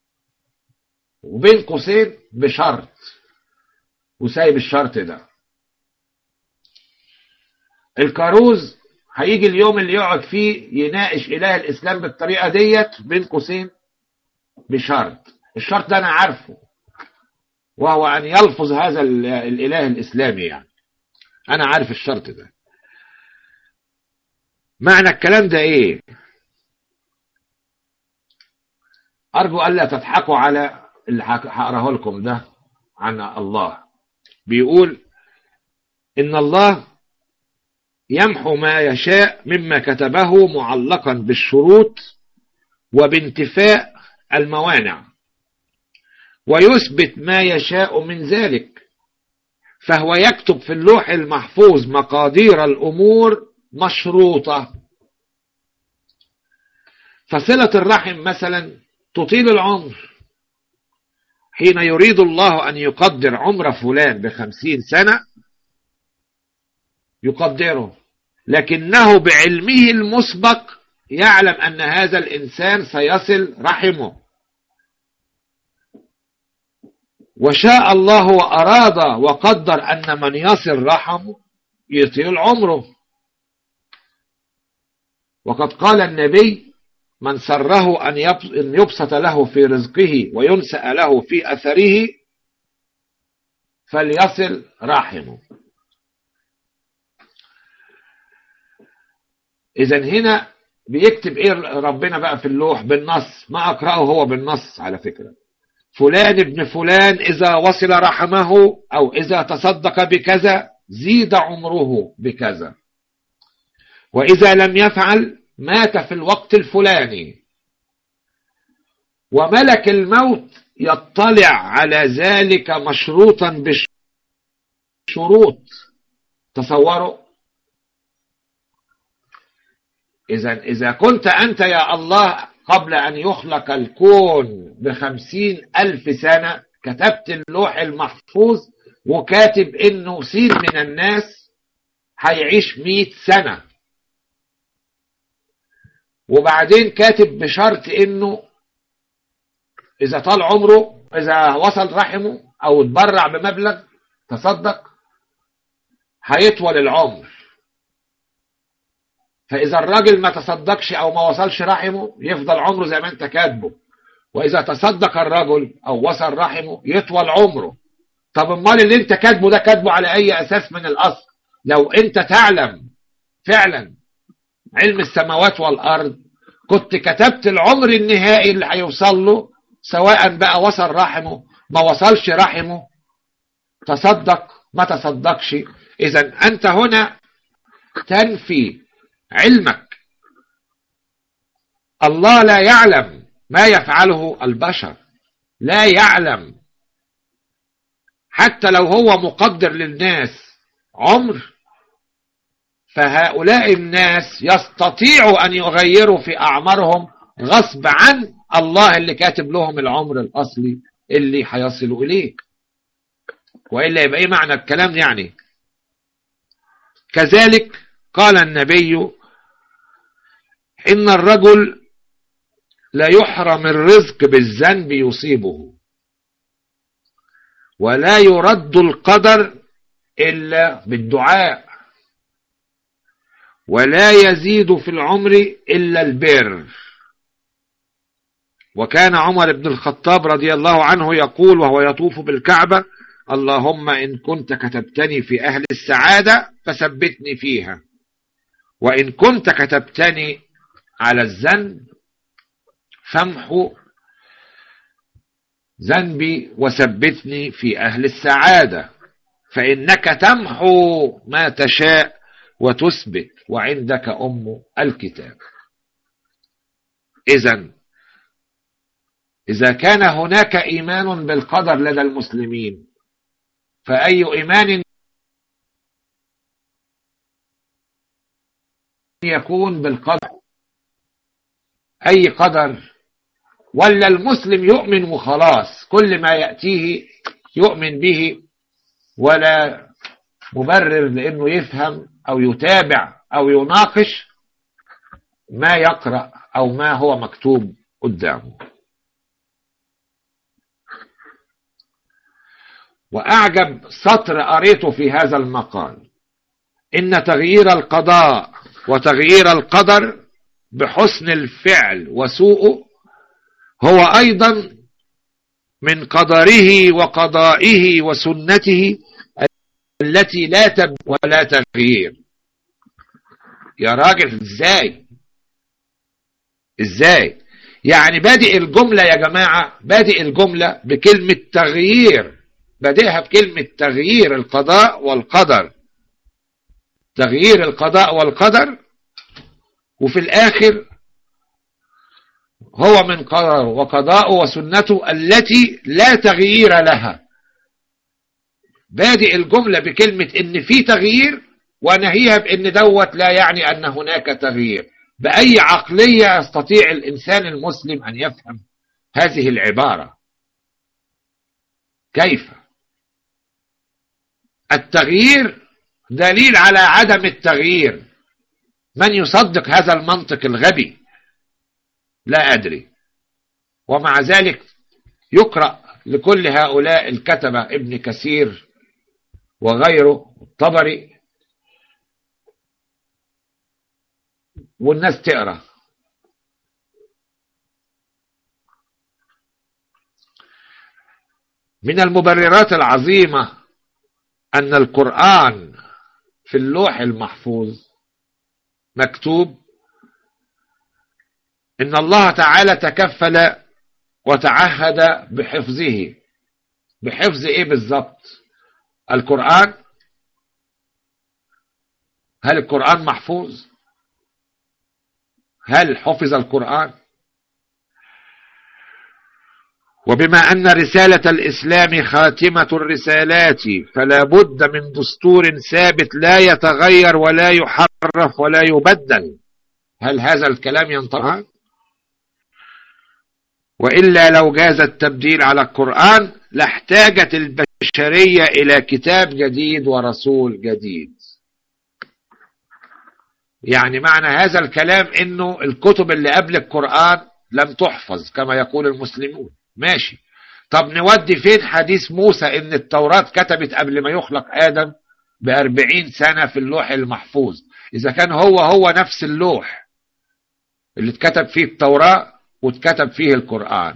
S1: وبين قوسين بشرط وسايب الشرط ده الكاروز هيجي اليوم اللي يقعد فيه يناقش إله الإسلام بالطريقة ديت بين قوسين بشرط الشرط ده أنا عارفه وهو أن يلفظ هذا الإله الإسلامي يعني أنا عارف الشرط ده معنى الكلام ده إيه أرجو ألا تضحكوا على اللي هقراه لكم ده عن الله بيقول إن الله يمحو ما يشاء مما كتبه معلقا بالشروط وبانتفاء الموانع ويثبت ما يشاء من ذلك فهو يكتب في اللوح المحفوظ مقادير الأمور مشروطة فصلة الرحم مثلا تطيل العمر حين يريد الله أن يقدر عمر فلان بخمسين سنة يقدره لكنه بعلمه المسبق يعلم أن هذا الإنسان سيصل رحمه وشاء الله وأراد وقدر أن من يصل رحمه يطيل عمره وقد قال النبي من سره أن يبسط له في رزقه وينسأ له في أثره فليصل رحمه إذا هنا بيكتب إيه ربنا بقى في اللوح بالنص ما أقرأه هو بالنص على فكرة فلان ابن فلان إذا وصل رحمه أو إذا تصدق بكذا زيد عمره بكذا وإذا لم يفعل مات في الوقت الفلاني وملك الموت يطلع على ذلك مشروطا بشروط تصوروا إذا إذا كنت أنت يا الله قبل أن يخلق الكون بخمسين ألف سنة كتبت اللوح المحفوظ وكاتب إنه سين من الناس هيعيش مئة سنة وبعدين كاتب بشرط انه اذا طال عمره اذا وصل رحمه او اتبرع بمبلغ تصدق هيطول العمر فاذا الراجل ما تصدقش او ما وصلش رحمه يفضل عمره زي ما انت كاتبه واذا تصدق الرجل او وصل رحمه يطول عمره طب امال اللي انت كاتبه ده كاتبه على اي اساس من الاصل لو انت تعلم فعلا علم السماوات والارض كنت كتبت العمر النهائي اللي هيوصل له سواء بقى وصل رحمه ما وصلش رحمه تصدق ما تصدقش اذا انت هنا تنفي علمك الله لا يعلم ما يفعله البشر لا يعلم حتى لو هو مقدر للناس عمر فهؤلاء الناس يستطيعوا أن يغيروا في أعمارهم غصب عن الله اللي كاتب لهم العمر الأصلي اللي هيصلوا إليه وإلا يبقى إيه معنى الكلام يعني كذلك قال النبي إن الرجل لا يحرم الرزق بالذنب يصيبه ولا يرد القدر إلا بالدعاء ولا يزيد في العمر إلا البر وكان عمر بن الخطاب رضي الله عنه يقول وهو يطوف بالكعبة اللهم إن كنت كتبتني في أهل السعادة فثبتني فيها وإن كنت كتبتني على الذنب فامحو ذنبي وثبتني في أهل السعادة فإنك تمحو ما تشاء وتثبت وعندك أم الكتاب إذا إذا كان هناك إيمان بالقدر لدى المسلمين فأي إيمان يكون بالقدر أي قدر ولا المسلم يؤمن وخلاص كل ما يأتيه يؤمن به ولا مبرر لأنه يفهم أو يتابع أو يناقش ما يقرأ أو ما هو مكتوب قدامه وأعجب سطر قريته في هذا المقال إن تغيير القضاء وتغيير القدر بحسن الفعل وسوءه هو أيضا من قدره وقضائه وسنته التي لا تب ولا تغيير يا راجل ازاي ازاي يعني بادئ الجملة يا جماعة بادئ الجملة بكلمة تغيير بادئها بكلمة تغيير القضاء والقدر تغيير القضاء والقدر وفي الآخر هو من قدر وقضاء وسنته التي لا تغيير لها بادئ الجملة بكلمة ان في تغيير ونهيها بان دوت لا يعني ان هناك تغيير بأي عقلية يستطيع الإنسان المسلم أن يفهم هذه العبارة كيف التغيير دليل على عدم التغيير من يصدق هذا المنطق الغبي لا أدري ومع ذلك يقرأ لكل هؤلاء الكتبة ابن كثير وغيره الطبري والناس تقرأ من المبررات العظيمة أن القرآن في اللوح المحفوظ مكتوب إن الله تعالى تكفل وتعهد بحفظه بحفظ إيه بالظبط القرآن هل القرآن محفوظ هل حفظ القرآن وبما أن رسالة الإسلام خاتمة الرسالات فلا بد من دستور ثابت لا يتغير ولا يحرف ولا يبدل هل هذا الكلام ينطبق وإلا لو جاز التبديل على القرآن لاحتاجت البشرية إلى كتاب جديد ورسول جديد يعني معنى هذا الكلام انه الكتب اللي قبل القرآن لم تحفظ كما يقول المسلمون ماشي طب نودي فين حديث موسى ان التوراة كتبت قبل ما يخلق ادم بأربعين سنة في اللوح المحفوظ اذا كان هو هو نفس اللوح اللي اتكتب فيه التوراة واتكتب فيه القرآن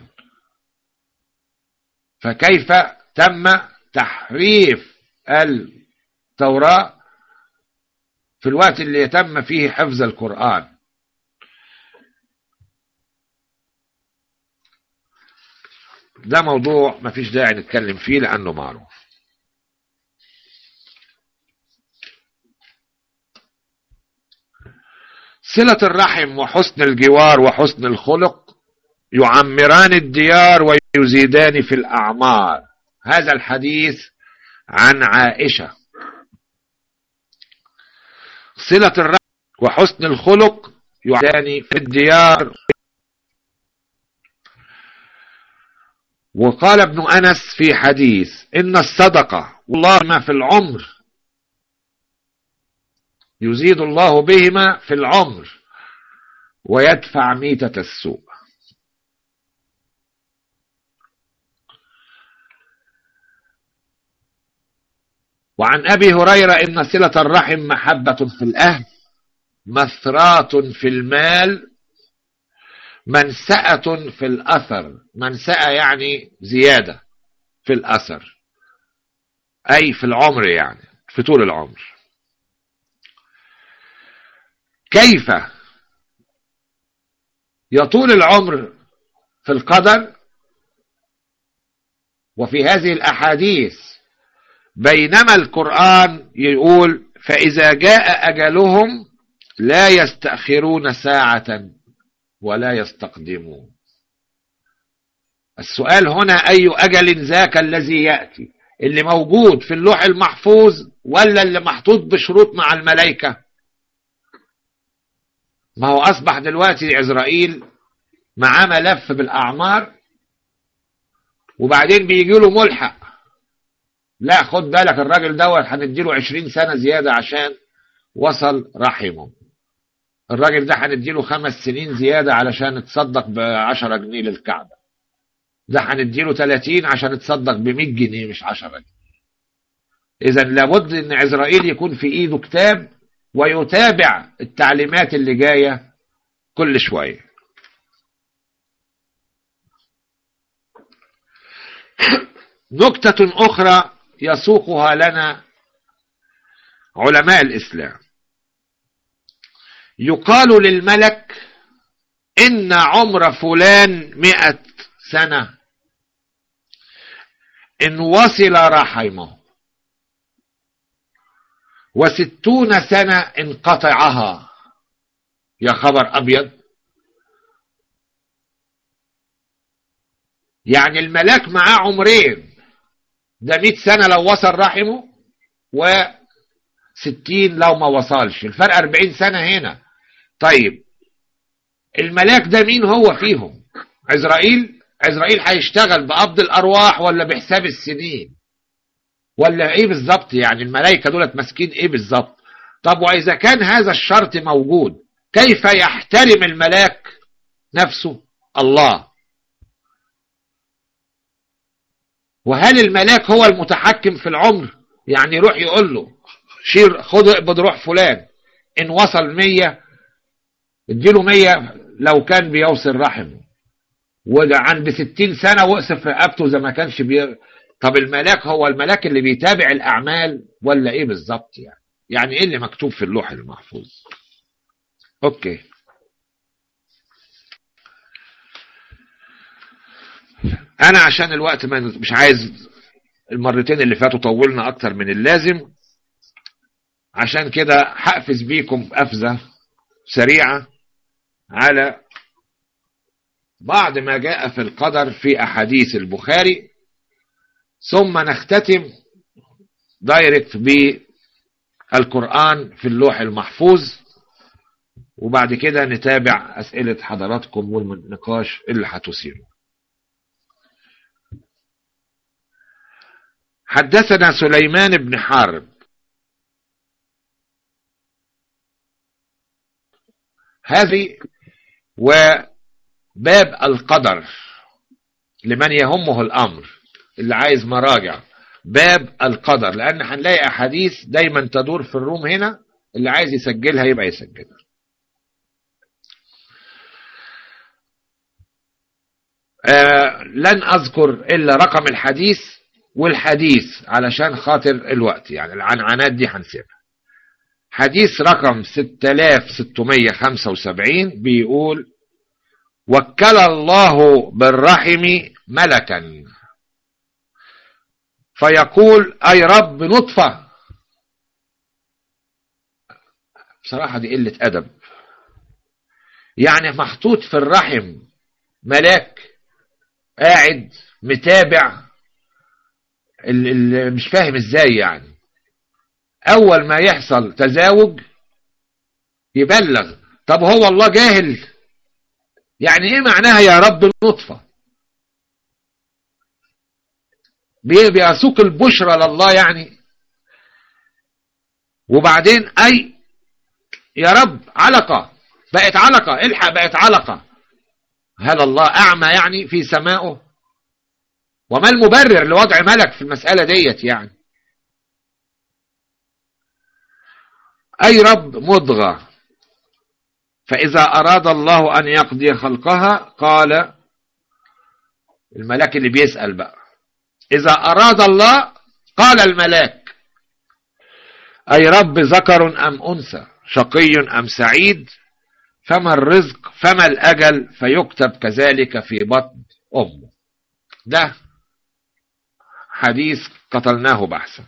S1: فكيف تم تحريف التوراة في الوقت اللي يتم فيه حفظ القرآن ده موضوع مفيش داعي نتكلم فيه لأنه معروف صلة الرحم وحسن الجوار وحسن الخلق يعمران الديار ويزيدان في الأعمار هذا الحديث عن عائشة صلة الرحم وحسن الخلق يعمران في الديار وقال ابن أنس في حديث إن الصدقة والله ما في العمر يزيد الله بهما في العمر ويدفع ميتة السوء وعن أبي هريرة إن صلة الرحم محبة في الأهل مثرات في المال منسأة في الأثر منسأة يعني زيادة في الأثر أي في العمر يعني في طول العمر كيف يطول العمر في القدر وفي هذه الأحاديث بينما القرآن يقول فإذا جاء أجلهم لا يستأخرون ساعة ولا يستقدمون السؤال هنا أي أجل ذاك الذي يأتي اللي موجود في اللوح المحفوظ ولا اللي محطوط بشروط مع الملائكة ما هو أصبح دلوقتي إسرائيل معاه ملف بالأعمار وبعدين بيجي له ملحق لا خد بالك الراجل دوت هنديله 20 سنة زيادة عشان وصل رحمه الراجل ده هنديله خمس سنين زيادة علشان تصدق بعشرة جنيه للكعبة ده هنديله 30 عشان تصدق ب 100 جنيه مش 10 جنيه إذا لابد إن إسرائيل يكون في إيده كتاب ويتابع التعليمات اللي جاية كل شوية نكتة أخرى يسوقها لنا علماء الإسلام يقال للملك إن عمر فلان مئة سنة إن وصل رحمه وستون سنة انقطعها يا خبر أبيض يعني الملاك معاه عمرين ده مئة سنة لو وصل رحمه وستين لو ما وصلش الفرق أربعين سنة هنا طيب الملاك ده مين هو فيهم عزرائيل عزرائيل هيشتغل بقبض الأرواح ولا بحساب السنين ولا ايه بالظبط يعني الملائكة دولت ماسكين ايه بالظبط طب واذا كان هذا الشرط موجود كيف يحترم الملاك نفسه الله وهل الملاك هو المتحكم في العمر يعني يروح يقول له شير خد اقبض روح فلان ان وصل مية اديله مية لو كان بيوصل رحمه وده عند ستين سنة وقصف رقبته زي ما كانش بي... طب الملاك هو الملاك اللي بيتابع الأعمال ولا إيه بالظبط يعني يعني إيه اللي مكتوب في اللوح المحفوظ أوكي أنا عشان الوقت ما مش عايز المرتين اللي فاتوا طولنا أكتر من اللازم عشان كده هقفز بيكم قفزة سريعة على بعض ما جاء في القدر في أحاديث البخاري ثم نختتم دايركت بالقرآن في اللوح المحفوظ وبعد كده نتابع أسئلة حضراتكم والنقاش اللي هتثيره حدثنا سليمان بن حارب هذه وباب القدر لمن يهمه الأمر اللي عايز مراجع باب القدر لأن هنلاقي أحاديث دايما تدور في الروم هنا اللي عايز يسجلها يبقى يسجلها آه لن أذكر إلا رقم الحديث والحديث علشان خاطر الوقت يعني العنعنات دي هنسيبها حديث رقم 6675 بيقول وكل الله بالرحم ملكا فيقول أي رب نطفة بصراحة دي قلة أدب يعني محطوط في الرحم ملاك قاعد متابع اللي مش فاهم ازاي يعني اول ما يحصل تزاوج يبلغ طب هو الله جاهل يعني ايه معناها يا رب نطفة بيسوق البشرى لله يعني وبعدين اي يا رب علقة بقت علقة الحق بقت علقة هل الله اعمى يعني في سمائه وما المبرر لوضع ملك في المسألة ديت يعني أي رب مضغة فإذا أراد الله أن يقضي خلقها قال الملاك اللي بيسأل بقى إذا أراد الله قال الملاك أي رب ذكر أم أنثى شقي أم سعيد فما الرزق فما الأجل فيكتب كذلك في بطن أمه ده حديث قتلناه بحثا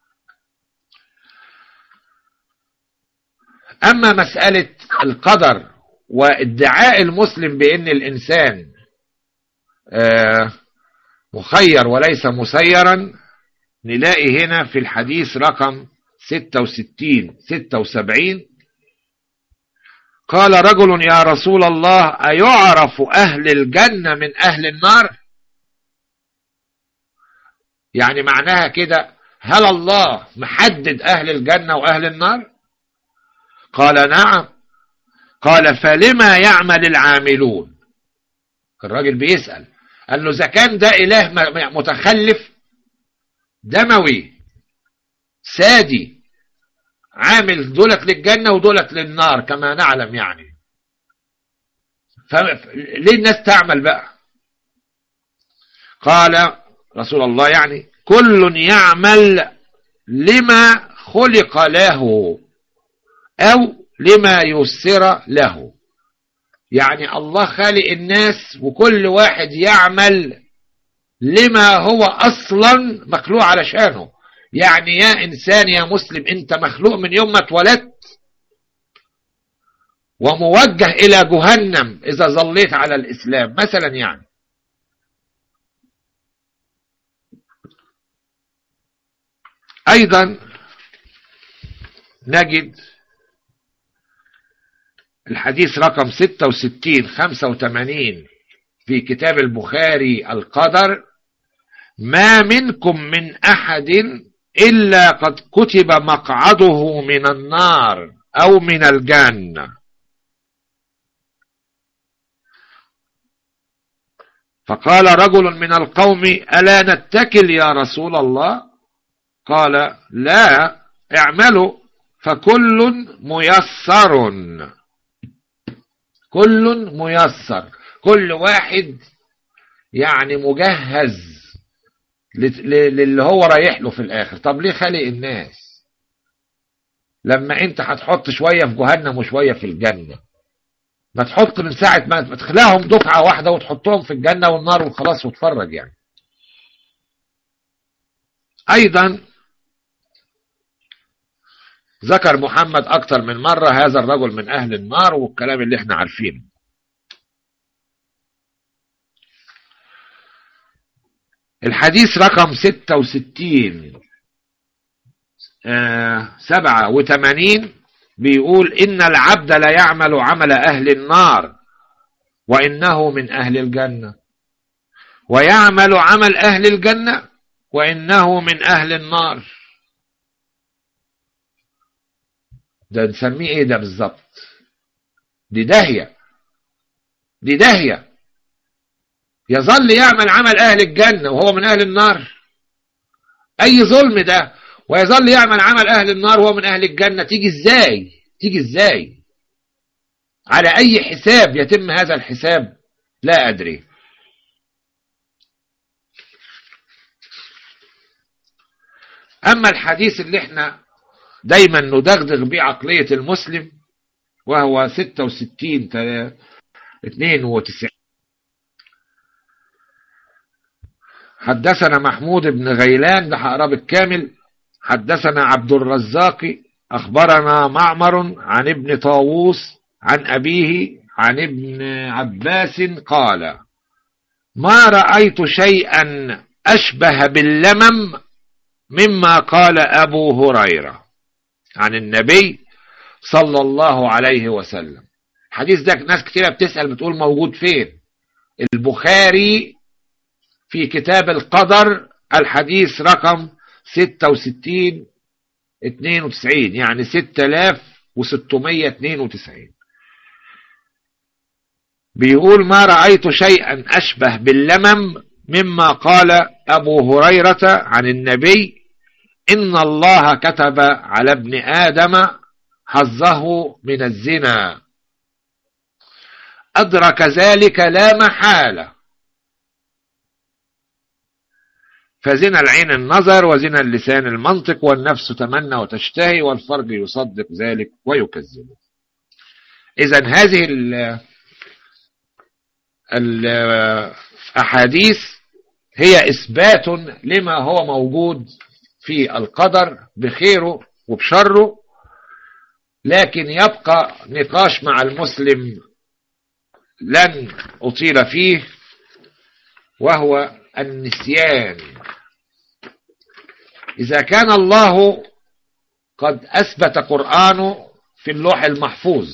S1: أما مسألة القدر وادعاء المسلم بأن الإنسان مخير وليس مسيرا نلاقي هنا في الحديث رقم 66 76 قال رجل يا رسول الله أيعرف أهل الجنة من أهل النار يعني معناها كده هل الله محدد أهل الجنة وأهل النار قال نعم قال فلما يعمل العاملون الراجل بيسأل قال له إذا كان ده إله متخلف دموي سادي عامل دولت للجنة ودولت للنار كما نعلم يعني ليه الناس تعمل بقى قال رسول الله يعني كل يعمل لما خلق له أو لما يسر له يعني الله خالق الناس وكل واحد يعمل لما هو أصلا مخلوق علشانه يعني يا إنسان يا مسلم أنت مخلوق من يوم ما اتولدت وموجه إلى جهنم إذا ظليت على الإسلام مثلا يعني أيضا نجد الحديث رقم 66 85 في كتاب البخاري القدر ما منكم من أحد إلا قد كتب مقعده من النار أو من الجنة فقال رجل من القوم ألا نتكل يا رسول الله قال لا اعملوا فكل ميسر كل ميسر كل واحد يعني مجهز للي هو رايح له في الاخر طب ليه خلق الناس لما انت هتحط شويه في جهنم وشويه في الجنه ما تحط من ساعه ما تخلقهم دفعه واحده وتحطهم في الجنه والنار وخلاص وتفرج يعني ايضا ذكر محمد أكثر من مرة هذا الرجل من أهل النار والكلام اللي احنا عارفينه الحديث رقم 66 آه 87 بيقول إن العبد لا يعمل عمل أهل النار وإنه من أهل الجنة ويعمل عمل أهل الجنة وإنه من أهل النار ده نسميه ايه ده بالظبط دي داهية دي داهية يظل يعمل عمل أهل الجنة وهو من أهل النار أي ظلم ده ويظل يعمل عمل أهل النار وهو من أهل الجنة تيجي إزاي تيجي إزاي على أي حساب يتم هذا الحساب لا أدري أما الحديث اللي احنا دايما ندغدغ بيه عقلية المسلم وهو 66 92 حدثنا محمود بن غيلان ده هقراه بالكامل حدثنا عبد الرزاق أخبرنا معمر عن ابن طاووس عن أبيه عن ابن عباس قال ما رأيت شيئا أشبه باللمم مما قال أبو هريرة عن النبي صلى الله عليه وسلم الحديث ده ناس كتيرة بتسأل بتقول موجود فين البخاري في كتاب القدر الحديث رقم 66 92 يعني 6692 بيقول ما رأيت شيئا أشبه باللمم مما قال أبو هريرة عن النبي إن الله كتب على ابن آدم حظه من الزنا أدرك ذلك لا محالة فزنا العين النظر وزنا اللسان المنطق والنفس تمنى وتشتهي والفرج يصدق ذلك ويكذبه إذا هذه الأحاديث هي إثبات لما هو موجود في القدر بخيره وبشره لكن يبقى نقاش مع المسلم لن أطيل فيه وهو النسيان إذا كان الله قد أثبت قرآنه في اللوح المحفوظ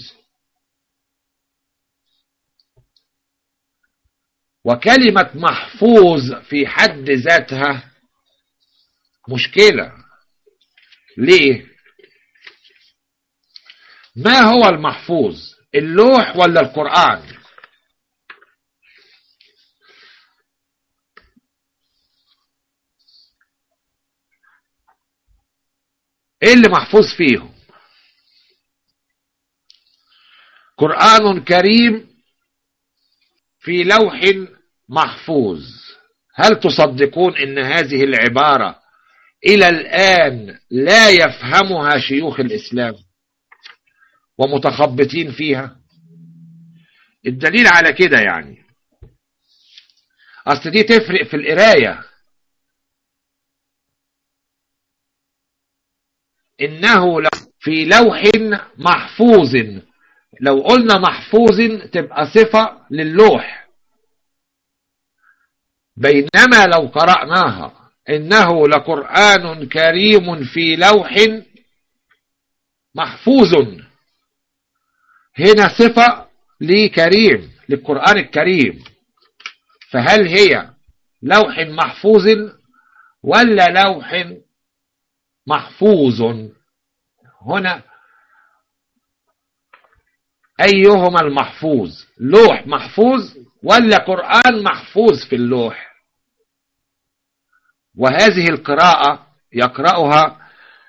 S1: وكلمة محفوظ في حد ذاتها مشكلة ليه ما هو المحفوظ اللوح ولا القرآن ايه اللي محفوظ فيهم قرآن كريم في لوح محفوظ هل تصدقون ان هذه العبارة الى الان لا يفهمها شيوخ الاسلام ومتخبطين فيها الدليل على كده يعني اصل دي تفرق في القرايه انه في لوح محفوظ لو قلنا محفوظ تبقى صفة للوح بينما لو قرأناها إنه لقرآن كريم في لوح محفوظ هنا صفة لكريم للقرآن الكريم فهل هي لوح محفوظ ولا لوح محفوظ هنا أيهما المحفوظ لوح محفوظ ولا قرآن محفوظ في اللوح وهذه القراءة يقرأها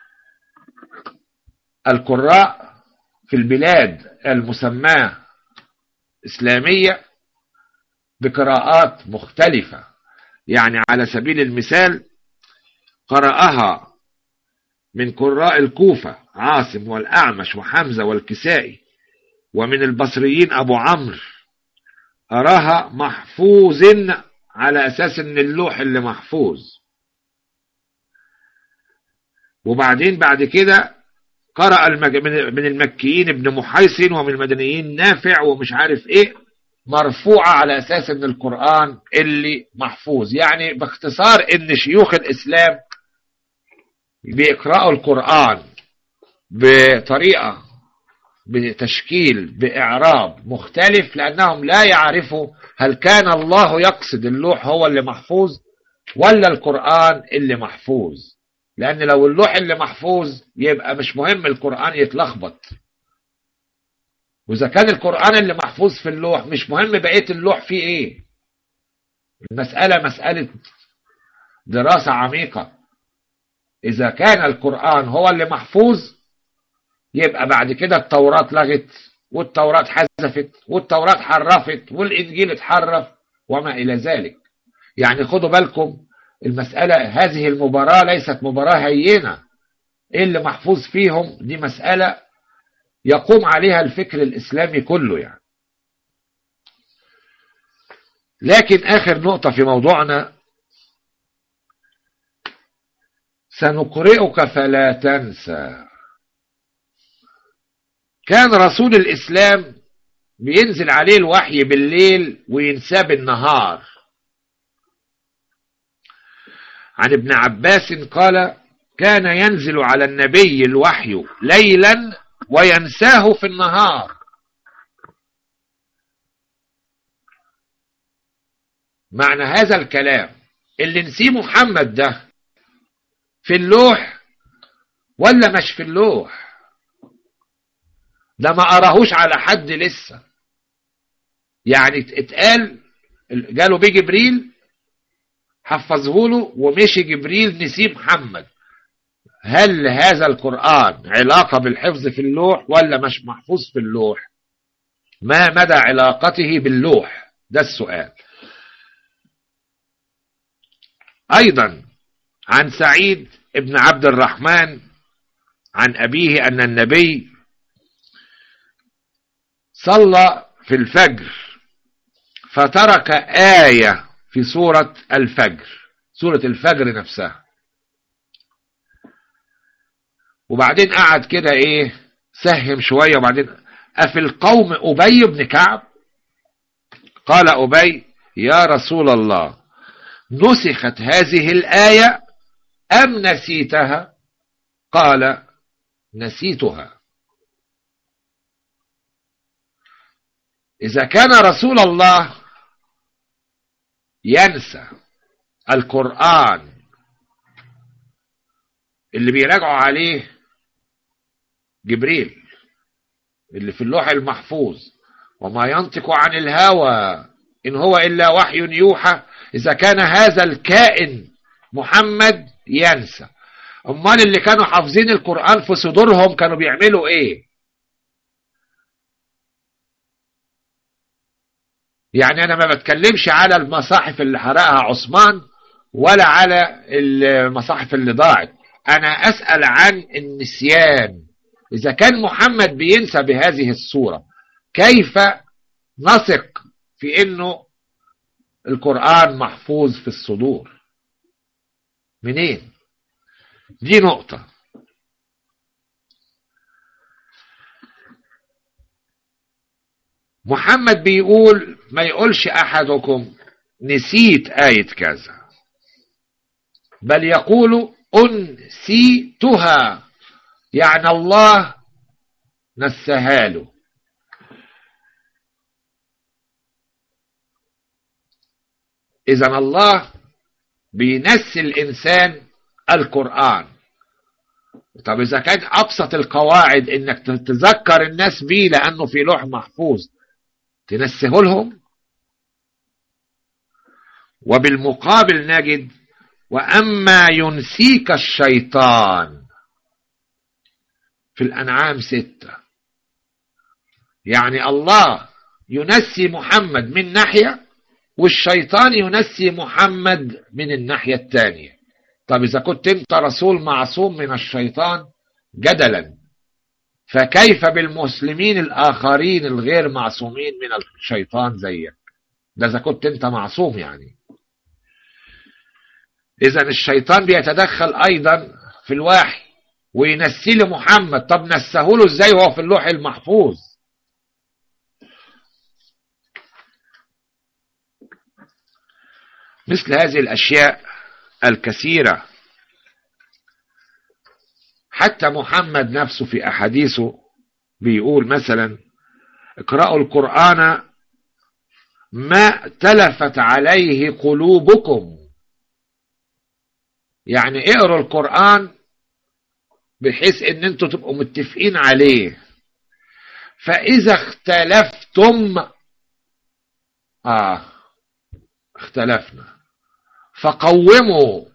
S1: القراء في البلاد المسماة إسلامية بقراءات مختلفة يعني على سبيل المثال قرأها من قراء الكوفة عاصم والأعمش وحمزة والكسائي ومن البصريين أبو عمرو أراها محفوظ على أساس أن اللوح اللي محفوظ وبعدين بعد كده قرأ المج... من المكيين ابن محيصن ومن المدنيين نافع ومش عارف ايه مرفوعة على أساس أن القرآن اللي محفوظ يعني باختصار أن شيوخ الإسلام بيقرأوا القرآن بطريقة بتشكيل بإعراب مختلف لأنهم لا يعرفوا هل كان الله يقصد اللوح هو اللي محفوظ ولا القرآن اللي محفوظ لأن لو اللوح اللي محفوظ يبقى مش مهم القرآن يتلخبط وإذا كان القرآن اللي محفوظ في اللوح مش مهم بقية اللوح فيه إيه المسألة مسألة دراسة عميقة إذا كان القرآن هو اللي محفوظ يبقى بعد كده التوراة لغت والتوراة حذفت والتوراة حرفت والإنجيل اتحرف وما إلى ذلك يعني خدوا بالكم المسألة هذه المباراة ليست مباراة هينة إيه اللي محفوظ فيهم دي مسألة يقوم عليها الفكر الإسلامي كله يعني لكن آخر نقطة في موضوعنا سنقرئك فلا تنسى كان رسول الإسلام بينزل عليه الوحي بالليل وينساه بالنهار عن ابن عباس قال كان ينزل على النبي الوحي ليلا وينساه في النهار معنى هذا الكلام اللي نسيه محمد ده في اللوح ولا مش في اللوح ده ما قراهوش على حد لسه يعني اتقال جاله بيه جبريل حفظه له ومشي جبريل نسيه محمد هل هذا القرآن علاقة بالحفظ في اللوح ولا مش محفوظ في اللوح ما مدى علاقته باللوح ده السؤال أيضا عن سعيد ابن عبد الرحمن عن أبيه أن النبي صلى في الفجر فترك آية في سورة الفجر سورة الفجر نفسها وبعدين قعد كده ايه سهم شوية وبعدين أفي القوم أبي بن كعب قال أبي يا رسول الله نسخت هذه الآية أم نسيتها قال نسيتها إذا كان رسول الله ينسى القرآن اللي بيراجعوا عليه جبريل اللي في اللوح المحفوظ وما ينطق عن الهوى إن هو إلا وحي يوحى إذا كان هذا الكائن محمد ينسى أمال اللي كانوا حافظين القرآن في صدورهم كانوا بيعملوا إيه يعني أنا ما بتكلمش على المصاحف اللي حرقها عثمان ولا على المصاحف اللي ضاعت أنا أسأل عن النسيان إذا كان محمد بينسى بهذه الصورة كيف نثق في أنه القرآن محفوظ في الصدور منين دي نقطة محمد بيقول ما يقولش أحدكم نسيت آية كذا بل يقول أنسيتها يعني الله نسها له إذا الله بينسي الإنسان القرآن طب إذا كان أبسط القواعد إنك تذكر الناس بيه لأنه في لوح محفوظ تنسيه لهم وبالمقابل نجد وأما ينسيك الشيطان في الأنعام ستة يعني الله ينسي محمد من ناحية والشيطان ينسي محمد من الناحية الثانية طب إذا كنت أنت رسول معصوم من الشيطان جدلا فكيف بالمسلمين الآخرين الغير معصومين من الشيطان زيك ده إذا كنت أنت معصوم يعني إذا الشيطان بيتدخل أيضا في الواحي وينسي لمحمد طب نسيه له ازاي وهو في اللوح المحفوظ مثل هذه الأشياء الكثيرة حتى محمد نفسه في أحاديثه بيقول مثلا اقرأوا القرآن ما تلفت عليه قلوبكم يعني اقروا القرآن بحيث ان انتوا تبقوا متفقين عليه فإذا اختلفتم آه اختلفنا فقوموا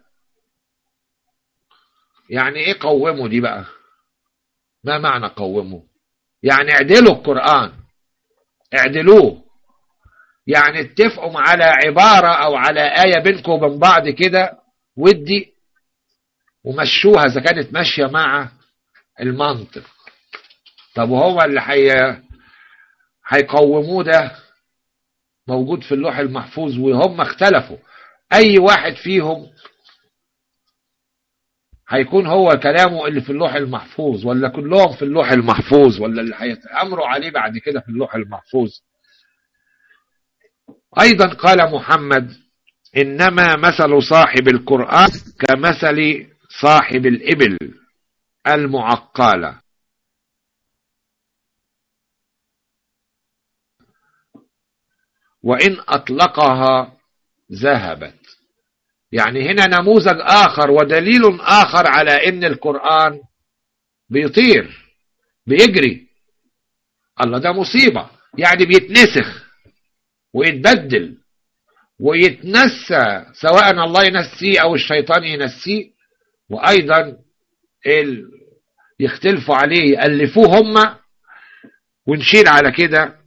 S1: يعني ايه قوموا دي بقى ما معنى قوموا يعني اعدلوا القرآن اعدلوه يعني اتفقوا على عبارة او على آية بينكم وبين بعض كده ودي ومشوها اذا كانت ماشية مع المنطق طب وهو اللي حي... هيقوموه ده موجود في اللوح المحفوظ وهم اختلفوا اي واحد فيهم هيكون هو كلامه اللي في اللوح المحفوظ ولا كلهم في اللوح المحفوظ ولا اللي هيتأمروا عليه بعد كده في اللوح المحفوظ ايضا قال محمد انما مثل صاحب القرآن كمثل صاحب الابل المعقله وإن أطلقها ذهبت يعني هنا نموذج آخر ودليل آخر على إن القرآن بيطير بيجري الله ده مصيبة يعني بيتنسخ ويتبدل ويتنسى سواء الله ينسيه أو الشيطان ينسيه وأيضا ال... يختلفوا عليه يألفوه هم ونشيل على كده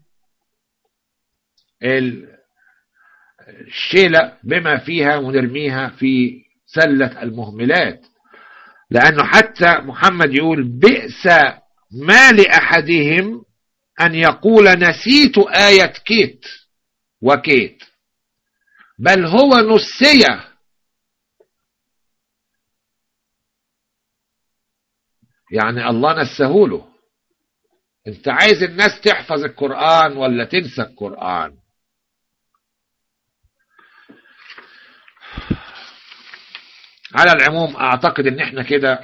S1: الشيلة بما فيها ونرميها في سلة المهملات لأنه حتى محمد يقول بئس ما لأحدهم أن يقول نسيت آية كيت وكيت بل هو نسيه يعني الله نسهوله انت عايز الناس تحفظ القرآن ولا تنسى القرآن على العموم اعتقد ان احنا كده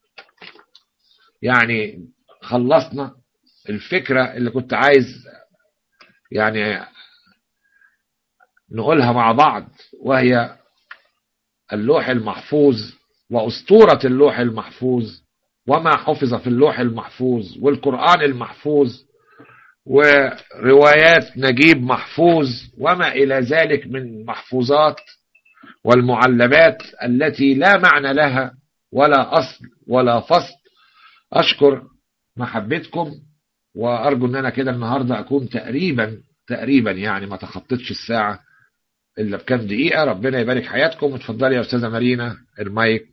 S1: يعني خلصنا الفكرة اللي كنت عايز يعني نقولها مع بعض وهي اللوح المحفوظ وأسطورة اللوح المحفوظ وما حفظ في اللوح المحفوظ والقرآن المحفوظ وروايات نجيب محفوظ وما إلى ذلك من محفوظات والمعلبات التي لا معنى لها ولا أصل ولا فصل أشكر محبتكم وأرجو أن أنا كده النهاردة أكون تقريبا تقريبا يعني ما تخطيتش الساعة إلا بكام دقيقة ربنا يبارك حياتكم اتفضلي يا أستاذة مارينا المايك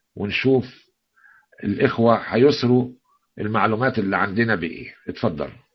S1: ونشوف الإخوة هيسروا المعلومات اللي عندنا بإيه اتفضل